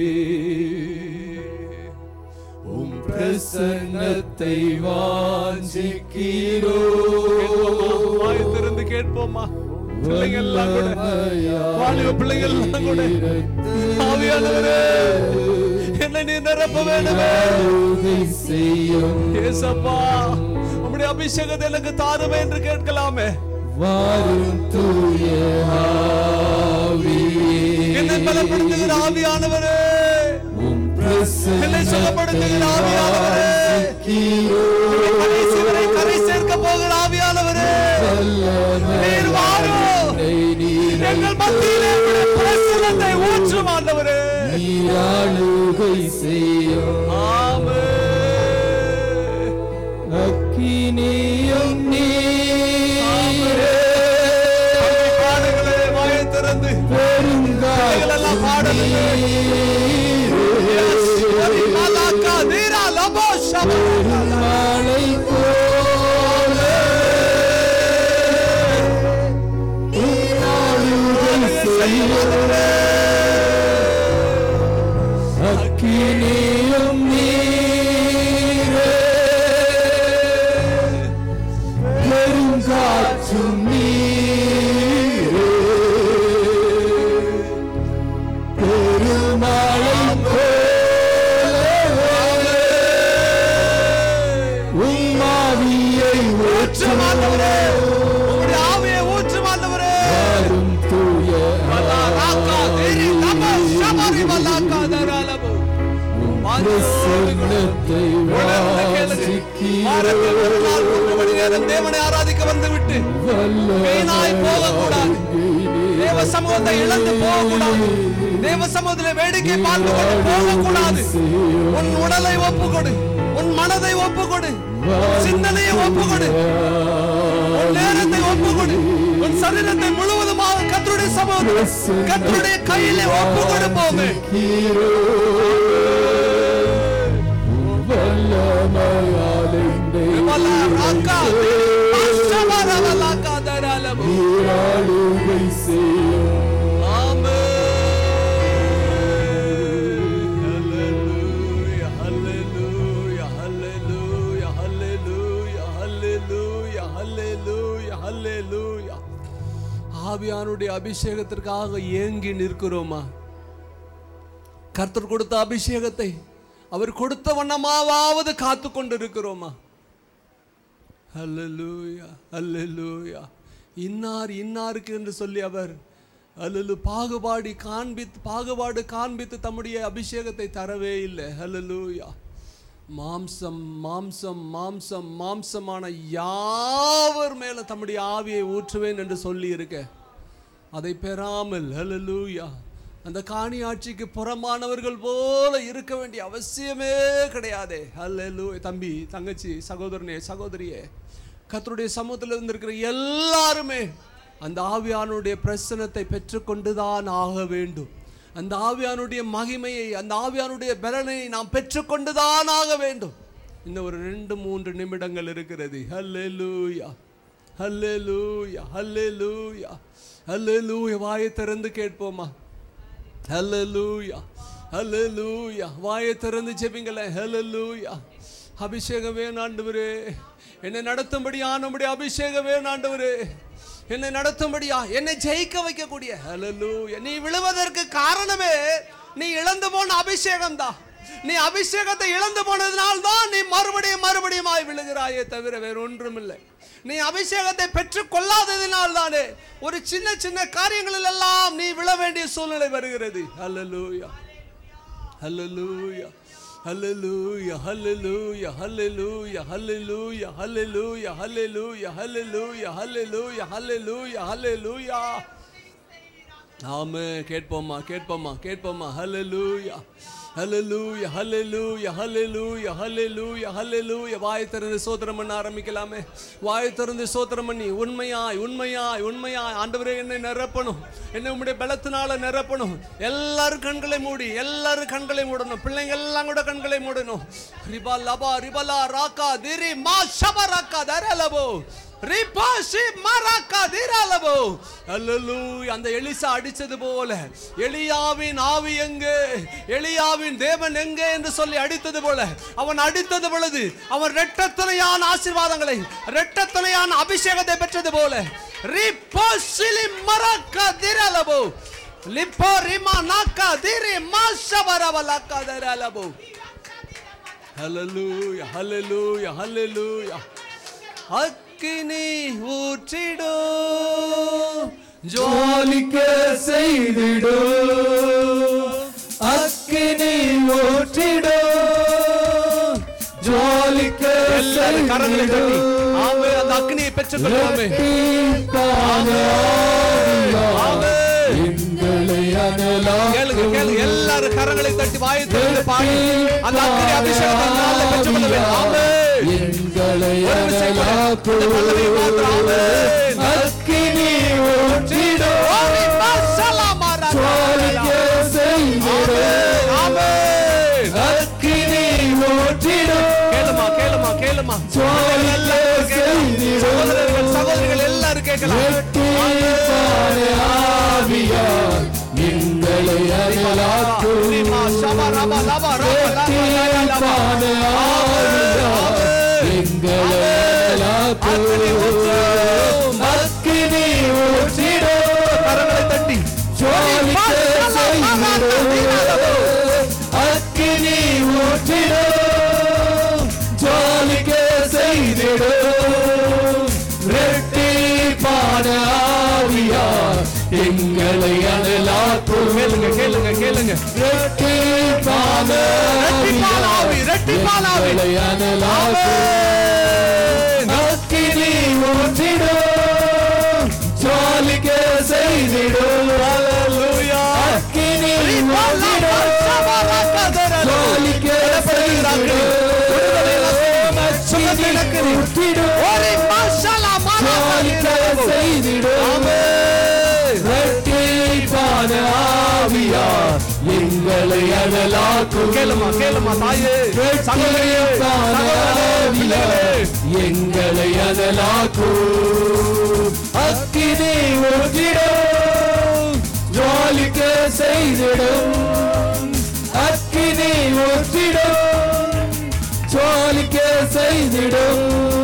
உம் பிரசன்னத்தை வாஞ்சிக்கிறோ வாய் திறந்து கேட்போமா பிள்ளைங்க எல்லாம் கூட வாலிப பிள்ளைகள் எல்லாம் கூட ஆவியானவரே என்னை நீ நிரப்ப வேண்டுமே செய்யும் ஏசப்பா உம்முடைய அபிஷேகத்தை எனக்கு தாருமே என்று கேட்கலாமே வாரும் தூய ஆவியே என்னை பலப்படுத்துகிற ஆவியானவரே உம் என்னை சுகப்படுத்துகிற ஆவியானவரே என்னை கடைசி வரை கரை சேர்க்க போகிற ஆவியானவரே நீர் வாரும் எங்கள் மத்தியிலே உம்முடைய பிரசன்னத்தை ஊற்றும் ஆண்டவரே நீராளுகை செய்யும் ஆமென் அக்கினியும் நீரே பாடுகளே வாயை திறந்து பிள்ளைகள் எல்லாம் பாடலுங்க ஒரு மலாக்கா தீரா லபோ ஷபா மழை போல நீராளுகை செய்யும் அக்கினியும் நீரே பெருங்காற்றும் நீரே பெருமழை போலவே உம்மாவியை ஊற்றும் ஆண்டவரே உம்முடைய ஆவியை ஊற்றும் ஆண்டவரே ஊற்றும் தூய மலாக்கா தீரி லபோ ஷபரி மலாக்கா தரா லபோ பிரசன்னத்தை உணர்ந்து கேளுங்க. வாரத்தில் ஒரு நாள் மூன்று மணி நேரம் தேவனை ஆராதிக்க வந்துவிட்டு வீணாய் போகக்கூடாது தேவ சமூகத்தை இழந்து போகக்கூடாது தேவ சமூகத்தில் வேடிக்கை பார்த்து கொண்டு போகக்கூடாது உன் உடலை ஒப்புக்கொடு உன் மனதை ஒப்புக்கொடு உன் சிந்தனையை ஒப்புக்கொடு உன் நேரத்தை ஒப்புக்கொடு உன் சரீரத்தை முழுவதுமாக கத்தருடைய சமூகத்தில் கத்தருடைய கையிலே ஒப்பு கொடுப்போமே விமலா ராக்கா அஷ்டமர வலாக்கா தராலமு ஆவியானுடைய அபிஷேகத்திற்காக ஏங்கி நிற்கிறோமா கர்த்தர் கொடுத்த அபிஷேகத்தை அவர் கொடுத்த வண்ணமாவது காத்து கொண்டு இருக்கிறோமா அல்லேலூயா அல்லேலூயா இன்னார் இன்னாருக்கு என்று சொல்லி அவர் அல்லலு பாகுபாடி காண்பித்து பாகுபாடு காண்பித்து தம்முடைய அபிஷேகத்தை தரவே இல்லை அல்லேலூயா மாம்சம் மாம்சம் மாம்சம் மாம்சமான யாவர் மேல தம்முடைய ஆவியை ஊற்றுவேன் என்று சொல்லி இருக்க அதை பெறாமல் ஹalleluya அந்த காணி ஆட்சிக்கு புறமானவர்கள் போல இருக்க வேண்டிய அவசியமே கிடையாதே ஹalleluya தம்பி தங்கச்சி சகோதரனே சகோதரியே கர்த்தருடைய சமூகத்தில் இருந்திருக்கிற எல்லாருமே அந்த ஆவியானுடைய பிரசனத்தை பெற்றுக்கொண்டுதான் ஆக வேண்டும் அந்த ஆவியானுடைய மகிமையை அந்த ஆவியானுடைய பலனை நாம் பெற்றுக்கொண்டுதான் ஆக வேண்டும் இன்னும் ஒரு ரெண்டு மூன்று நிமிடங்கள் இருக்கிறது ஹல்லேலூயா ஹல்லேலூயா ஹல்லேலூயா ஹல்லேலூயா வாயை திறந்து கேட்போமா ஹல்லேலூயா ஹல்லேலூயா வாயை திறந்து ஜெபிங்களேன் ஹல்லேலூயா அபிஷேகம் வேணாண்டவரே என்னை நடத்தும்படியா நம்முடைய அபிஷேகம் வேணாண்டவரே என்னை நடத்தும்படியா என்னை ஜெயிக்க வைக்கக்கூடிய ஹalleluya நீ விழுவதற்கு காரணமே நீ இழந்து போன அபிஷேகம் தான் நீ அபிஷேகத்தை இழந்து போனதுனால தான் நீ மறுபடியும் மறுபடியுமாய் விழுகிறாயே தவிர வேற ஒன்றுமில்லை நீ அபிஷேகத்தை பெற்றுக் கொள்ளாததினால் தானே ஒரு சின்ன சின்ன காரியங்களில் எல்லாம் நீ விழ வேண்டிய சூழ்நிலை வருகிறது ஹalleluya ஹalleluya ஹalleluya ஹalleluya ஹalleluya ஹalleluya ஹalleluya ஹalleluya ஹalleluya ஹalleluya ஹalleluya ஹalleluya ஆமே கேட்போம்மா கேட்போம்மா கேட்போம்மா ஹalleluya ஹalleluya ஹalleluya ஹalleluya ஹalleluya ஹalleluya வாய் திறந்து சோத்திரம் பண்ண ஆரம்பிக்கலாமே வாய் திறந்து சோத்திரம் பண்ணி உண்மையாய் உண்மையாய் உண்மையாய் ஆண்டவரே என்னை நிரப்பணும் என்னை உம்முடைய பலத்தினால நிரப்பணும் எல்லாரும் கண்களை மூடி எல்லாரும் கண்களை மூடணும் பிள்ளைங்க எல்லாம் கூட கண்களை மூடணும் ரிபா லபா ரிபலா ராக்கா திரி மா ஷப ராக்கா தரலபோ ரிபாஷி மராக்கா தீராலபோ அல்லேலூயா அந்த எலிசா அடிச்சது போல எலியாவின் ஆவி எங்கே எலியாவின் தேவன் எங்கே என்று சொல்லி அடித்தது போல அவன் அடித்தது பொழுது அவன் ரெட்டத்தனையான ஆசீர்வாதங்களை ரெட்டத்தனையான அபிஷேகத்தை பெற்றது போல ரிபாஷிலி மராக்கா தீராலபோ லிப்போ ரிமா நாக்கா தீரி மாஷபரவலாக்கா தீராலபோ ஹalleluya ஹalleluya ஹalleluya அக்கினி ஊற்றிடோ ஜோலிக்க செய்திடு அக்கினி ஊற்றிடு ஜோலிக்க எல்லாரும் கரங்களை தட்டி ஆமே அந்த அக்னியை பெற்றுக்கொள்ளாமே ஆமே எங்களை அனலாம் கேளுங்க கேளுங்க எல்லாரும் கரங்களை தட்டி வாயை திறந்து பாடி அந்த அக்னி அபிஷேகத்தை இந்த நாள்ல பெற்றுக்கொள்ள வேண்டும் ஆமே எங்களை ஒரு விசை கூட அனலாக்கு இந்த பல்லவியை மாத்திரம் ஆமென். அக்கினி ஊற்றிடு ஓரி மசாலா மாறா. ஜோலிக்க செய்திடு ஆமென். அக்கினி ஊற்றிடு கேளுமா கேளுமா கேளுமா ஜோலிக்க எல்லாரும் கேட்கலாம். செய்திடு சகோதரர்கள் சகோதரிகள் எல்லாரும் கேட்கலாம் வெட்டிப்பான ஆவியார் எங்களை அனலாக்கு ரிமா ஷபா ரபா லபா ரபா லபா லபா லபா. வெட்டிப்பான ஆவியார் எங்களை அனலாக்கு அக்கினி ஊற்றும். அக்கினி ஊற்றிடு கரங்களை தட்டி ஜோலிக்க செய்திடு அக்கினி ஊற்றிடு ஜோலிக்க செய்திடு ரெட்டிப்பான ஆவியார் எங்களை அனலாக்கும் கேளுங்க கேளுங்க கேளுங்க ரெட்டிப்பான ரெட்டிப்பான ஆவி, ரெட்டிப்பான ஆவி. எங்களை அனலாக்கும் ஆமென். அக்கினி ஊற்றிடு ஜோலிக்க செய்திடு ஹalleluya அக்கினி ரிமா லபா ஊற்றிடு ஷபா ரக்கா தரலு. ஜோலிக்க செய்திடு சுகத்தை இழக்கிறேன். ஊற்றிடு ஓரி மசாலா மாறா. ஜோலிக்க செய்திடு ஆமென். ரெட்டிப்பான ஆவியார் எங்களை அனலாக்கும் கேளுமா கேளுமா தாயே சகோதரியே ரெட்டிப்பான சகோதரர்களே பிள்ளைகளே ஆவியார் எங்களை அனலாக்கும் அக்கினி ஊற்றிடும் ஜோலிக்க செய்திடும் அக்கினி ஊற்றிடும் ஜோலிக்க செய்திடும்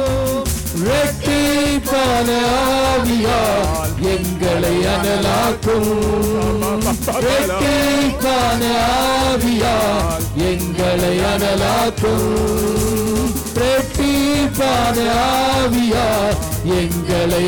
ரெட்டிப்பான ஆவியார் எங்களை அனலாக்கும் ரெட்டிப்பான ஆவியார் எங்களை அனலாக்கும் ரெட்டிப்பான ஆவியார் எங்களை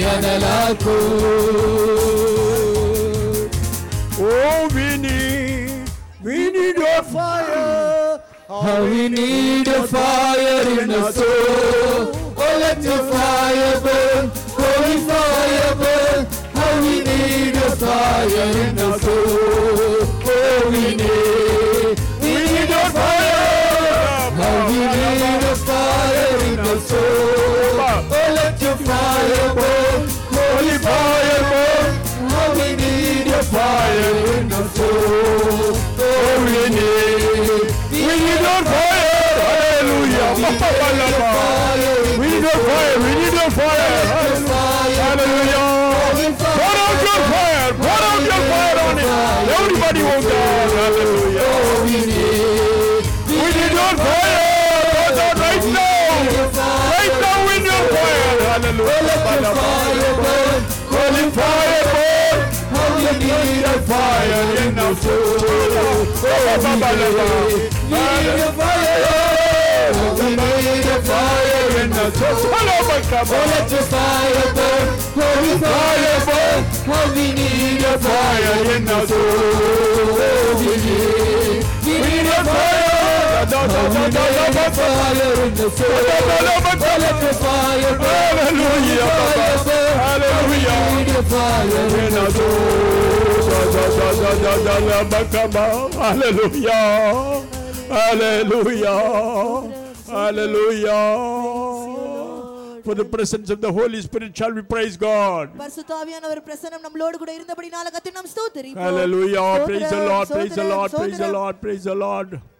அனலாக்கும் Oh, we need, we need your fire. How we need a fire in our soul. Oh, let your fire burn, holy fire burn. How we need a fire in our soul. Oh, we need, we need a fire. How we need a fire in our soul. Oh, let your fire burn, holy fire burn. How we need your fire in our soul. Oh, we need, we need your fire. Hallelujah. We need your fire. We need your fire. We need your fire. Hallelujah. Pour out your fire. Pour out your fire on it. Everybody won't die. Hallelujah. We need, We need your fire. Pour out right now. Right now we need your fire. Hallelujah. fire burn. Holy fire burn. How we need a fire in our soul. Oh, Baba, Baba. We need a fire. We need a fire in our soul. Hello, my Oh, God. let your fire burn, holy fire burn. How we need a fire in our soul. We need, we need a fire. Da, da, How da, we da, da, need da, a da. fire in the soul. Da, da, da, da, da. Oh, let your fire burn. Hallelujah, Fire Baba. burn. Hallelujah. We need a fire in our soul. Hallelujah. Hallelujah. Hallelujah. For the presence of the Holy Spirit shall we praise God. பரிசுத்தாவியானவர் பிரசன்னம் நம்மளோடு கூட இருந்தபடினால கத்தி நாம் ஸ்தோத்திரிப்போம் Hallelujah. Praise the ஸ்தோத்திரம், Lord. Praise the ஸ்தோத்திரம், Lord. Praise the ஸ்தோத்திரம். Lord. Praise the Lord.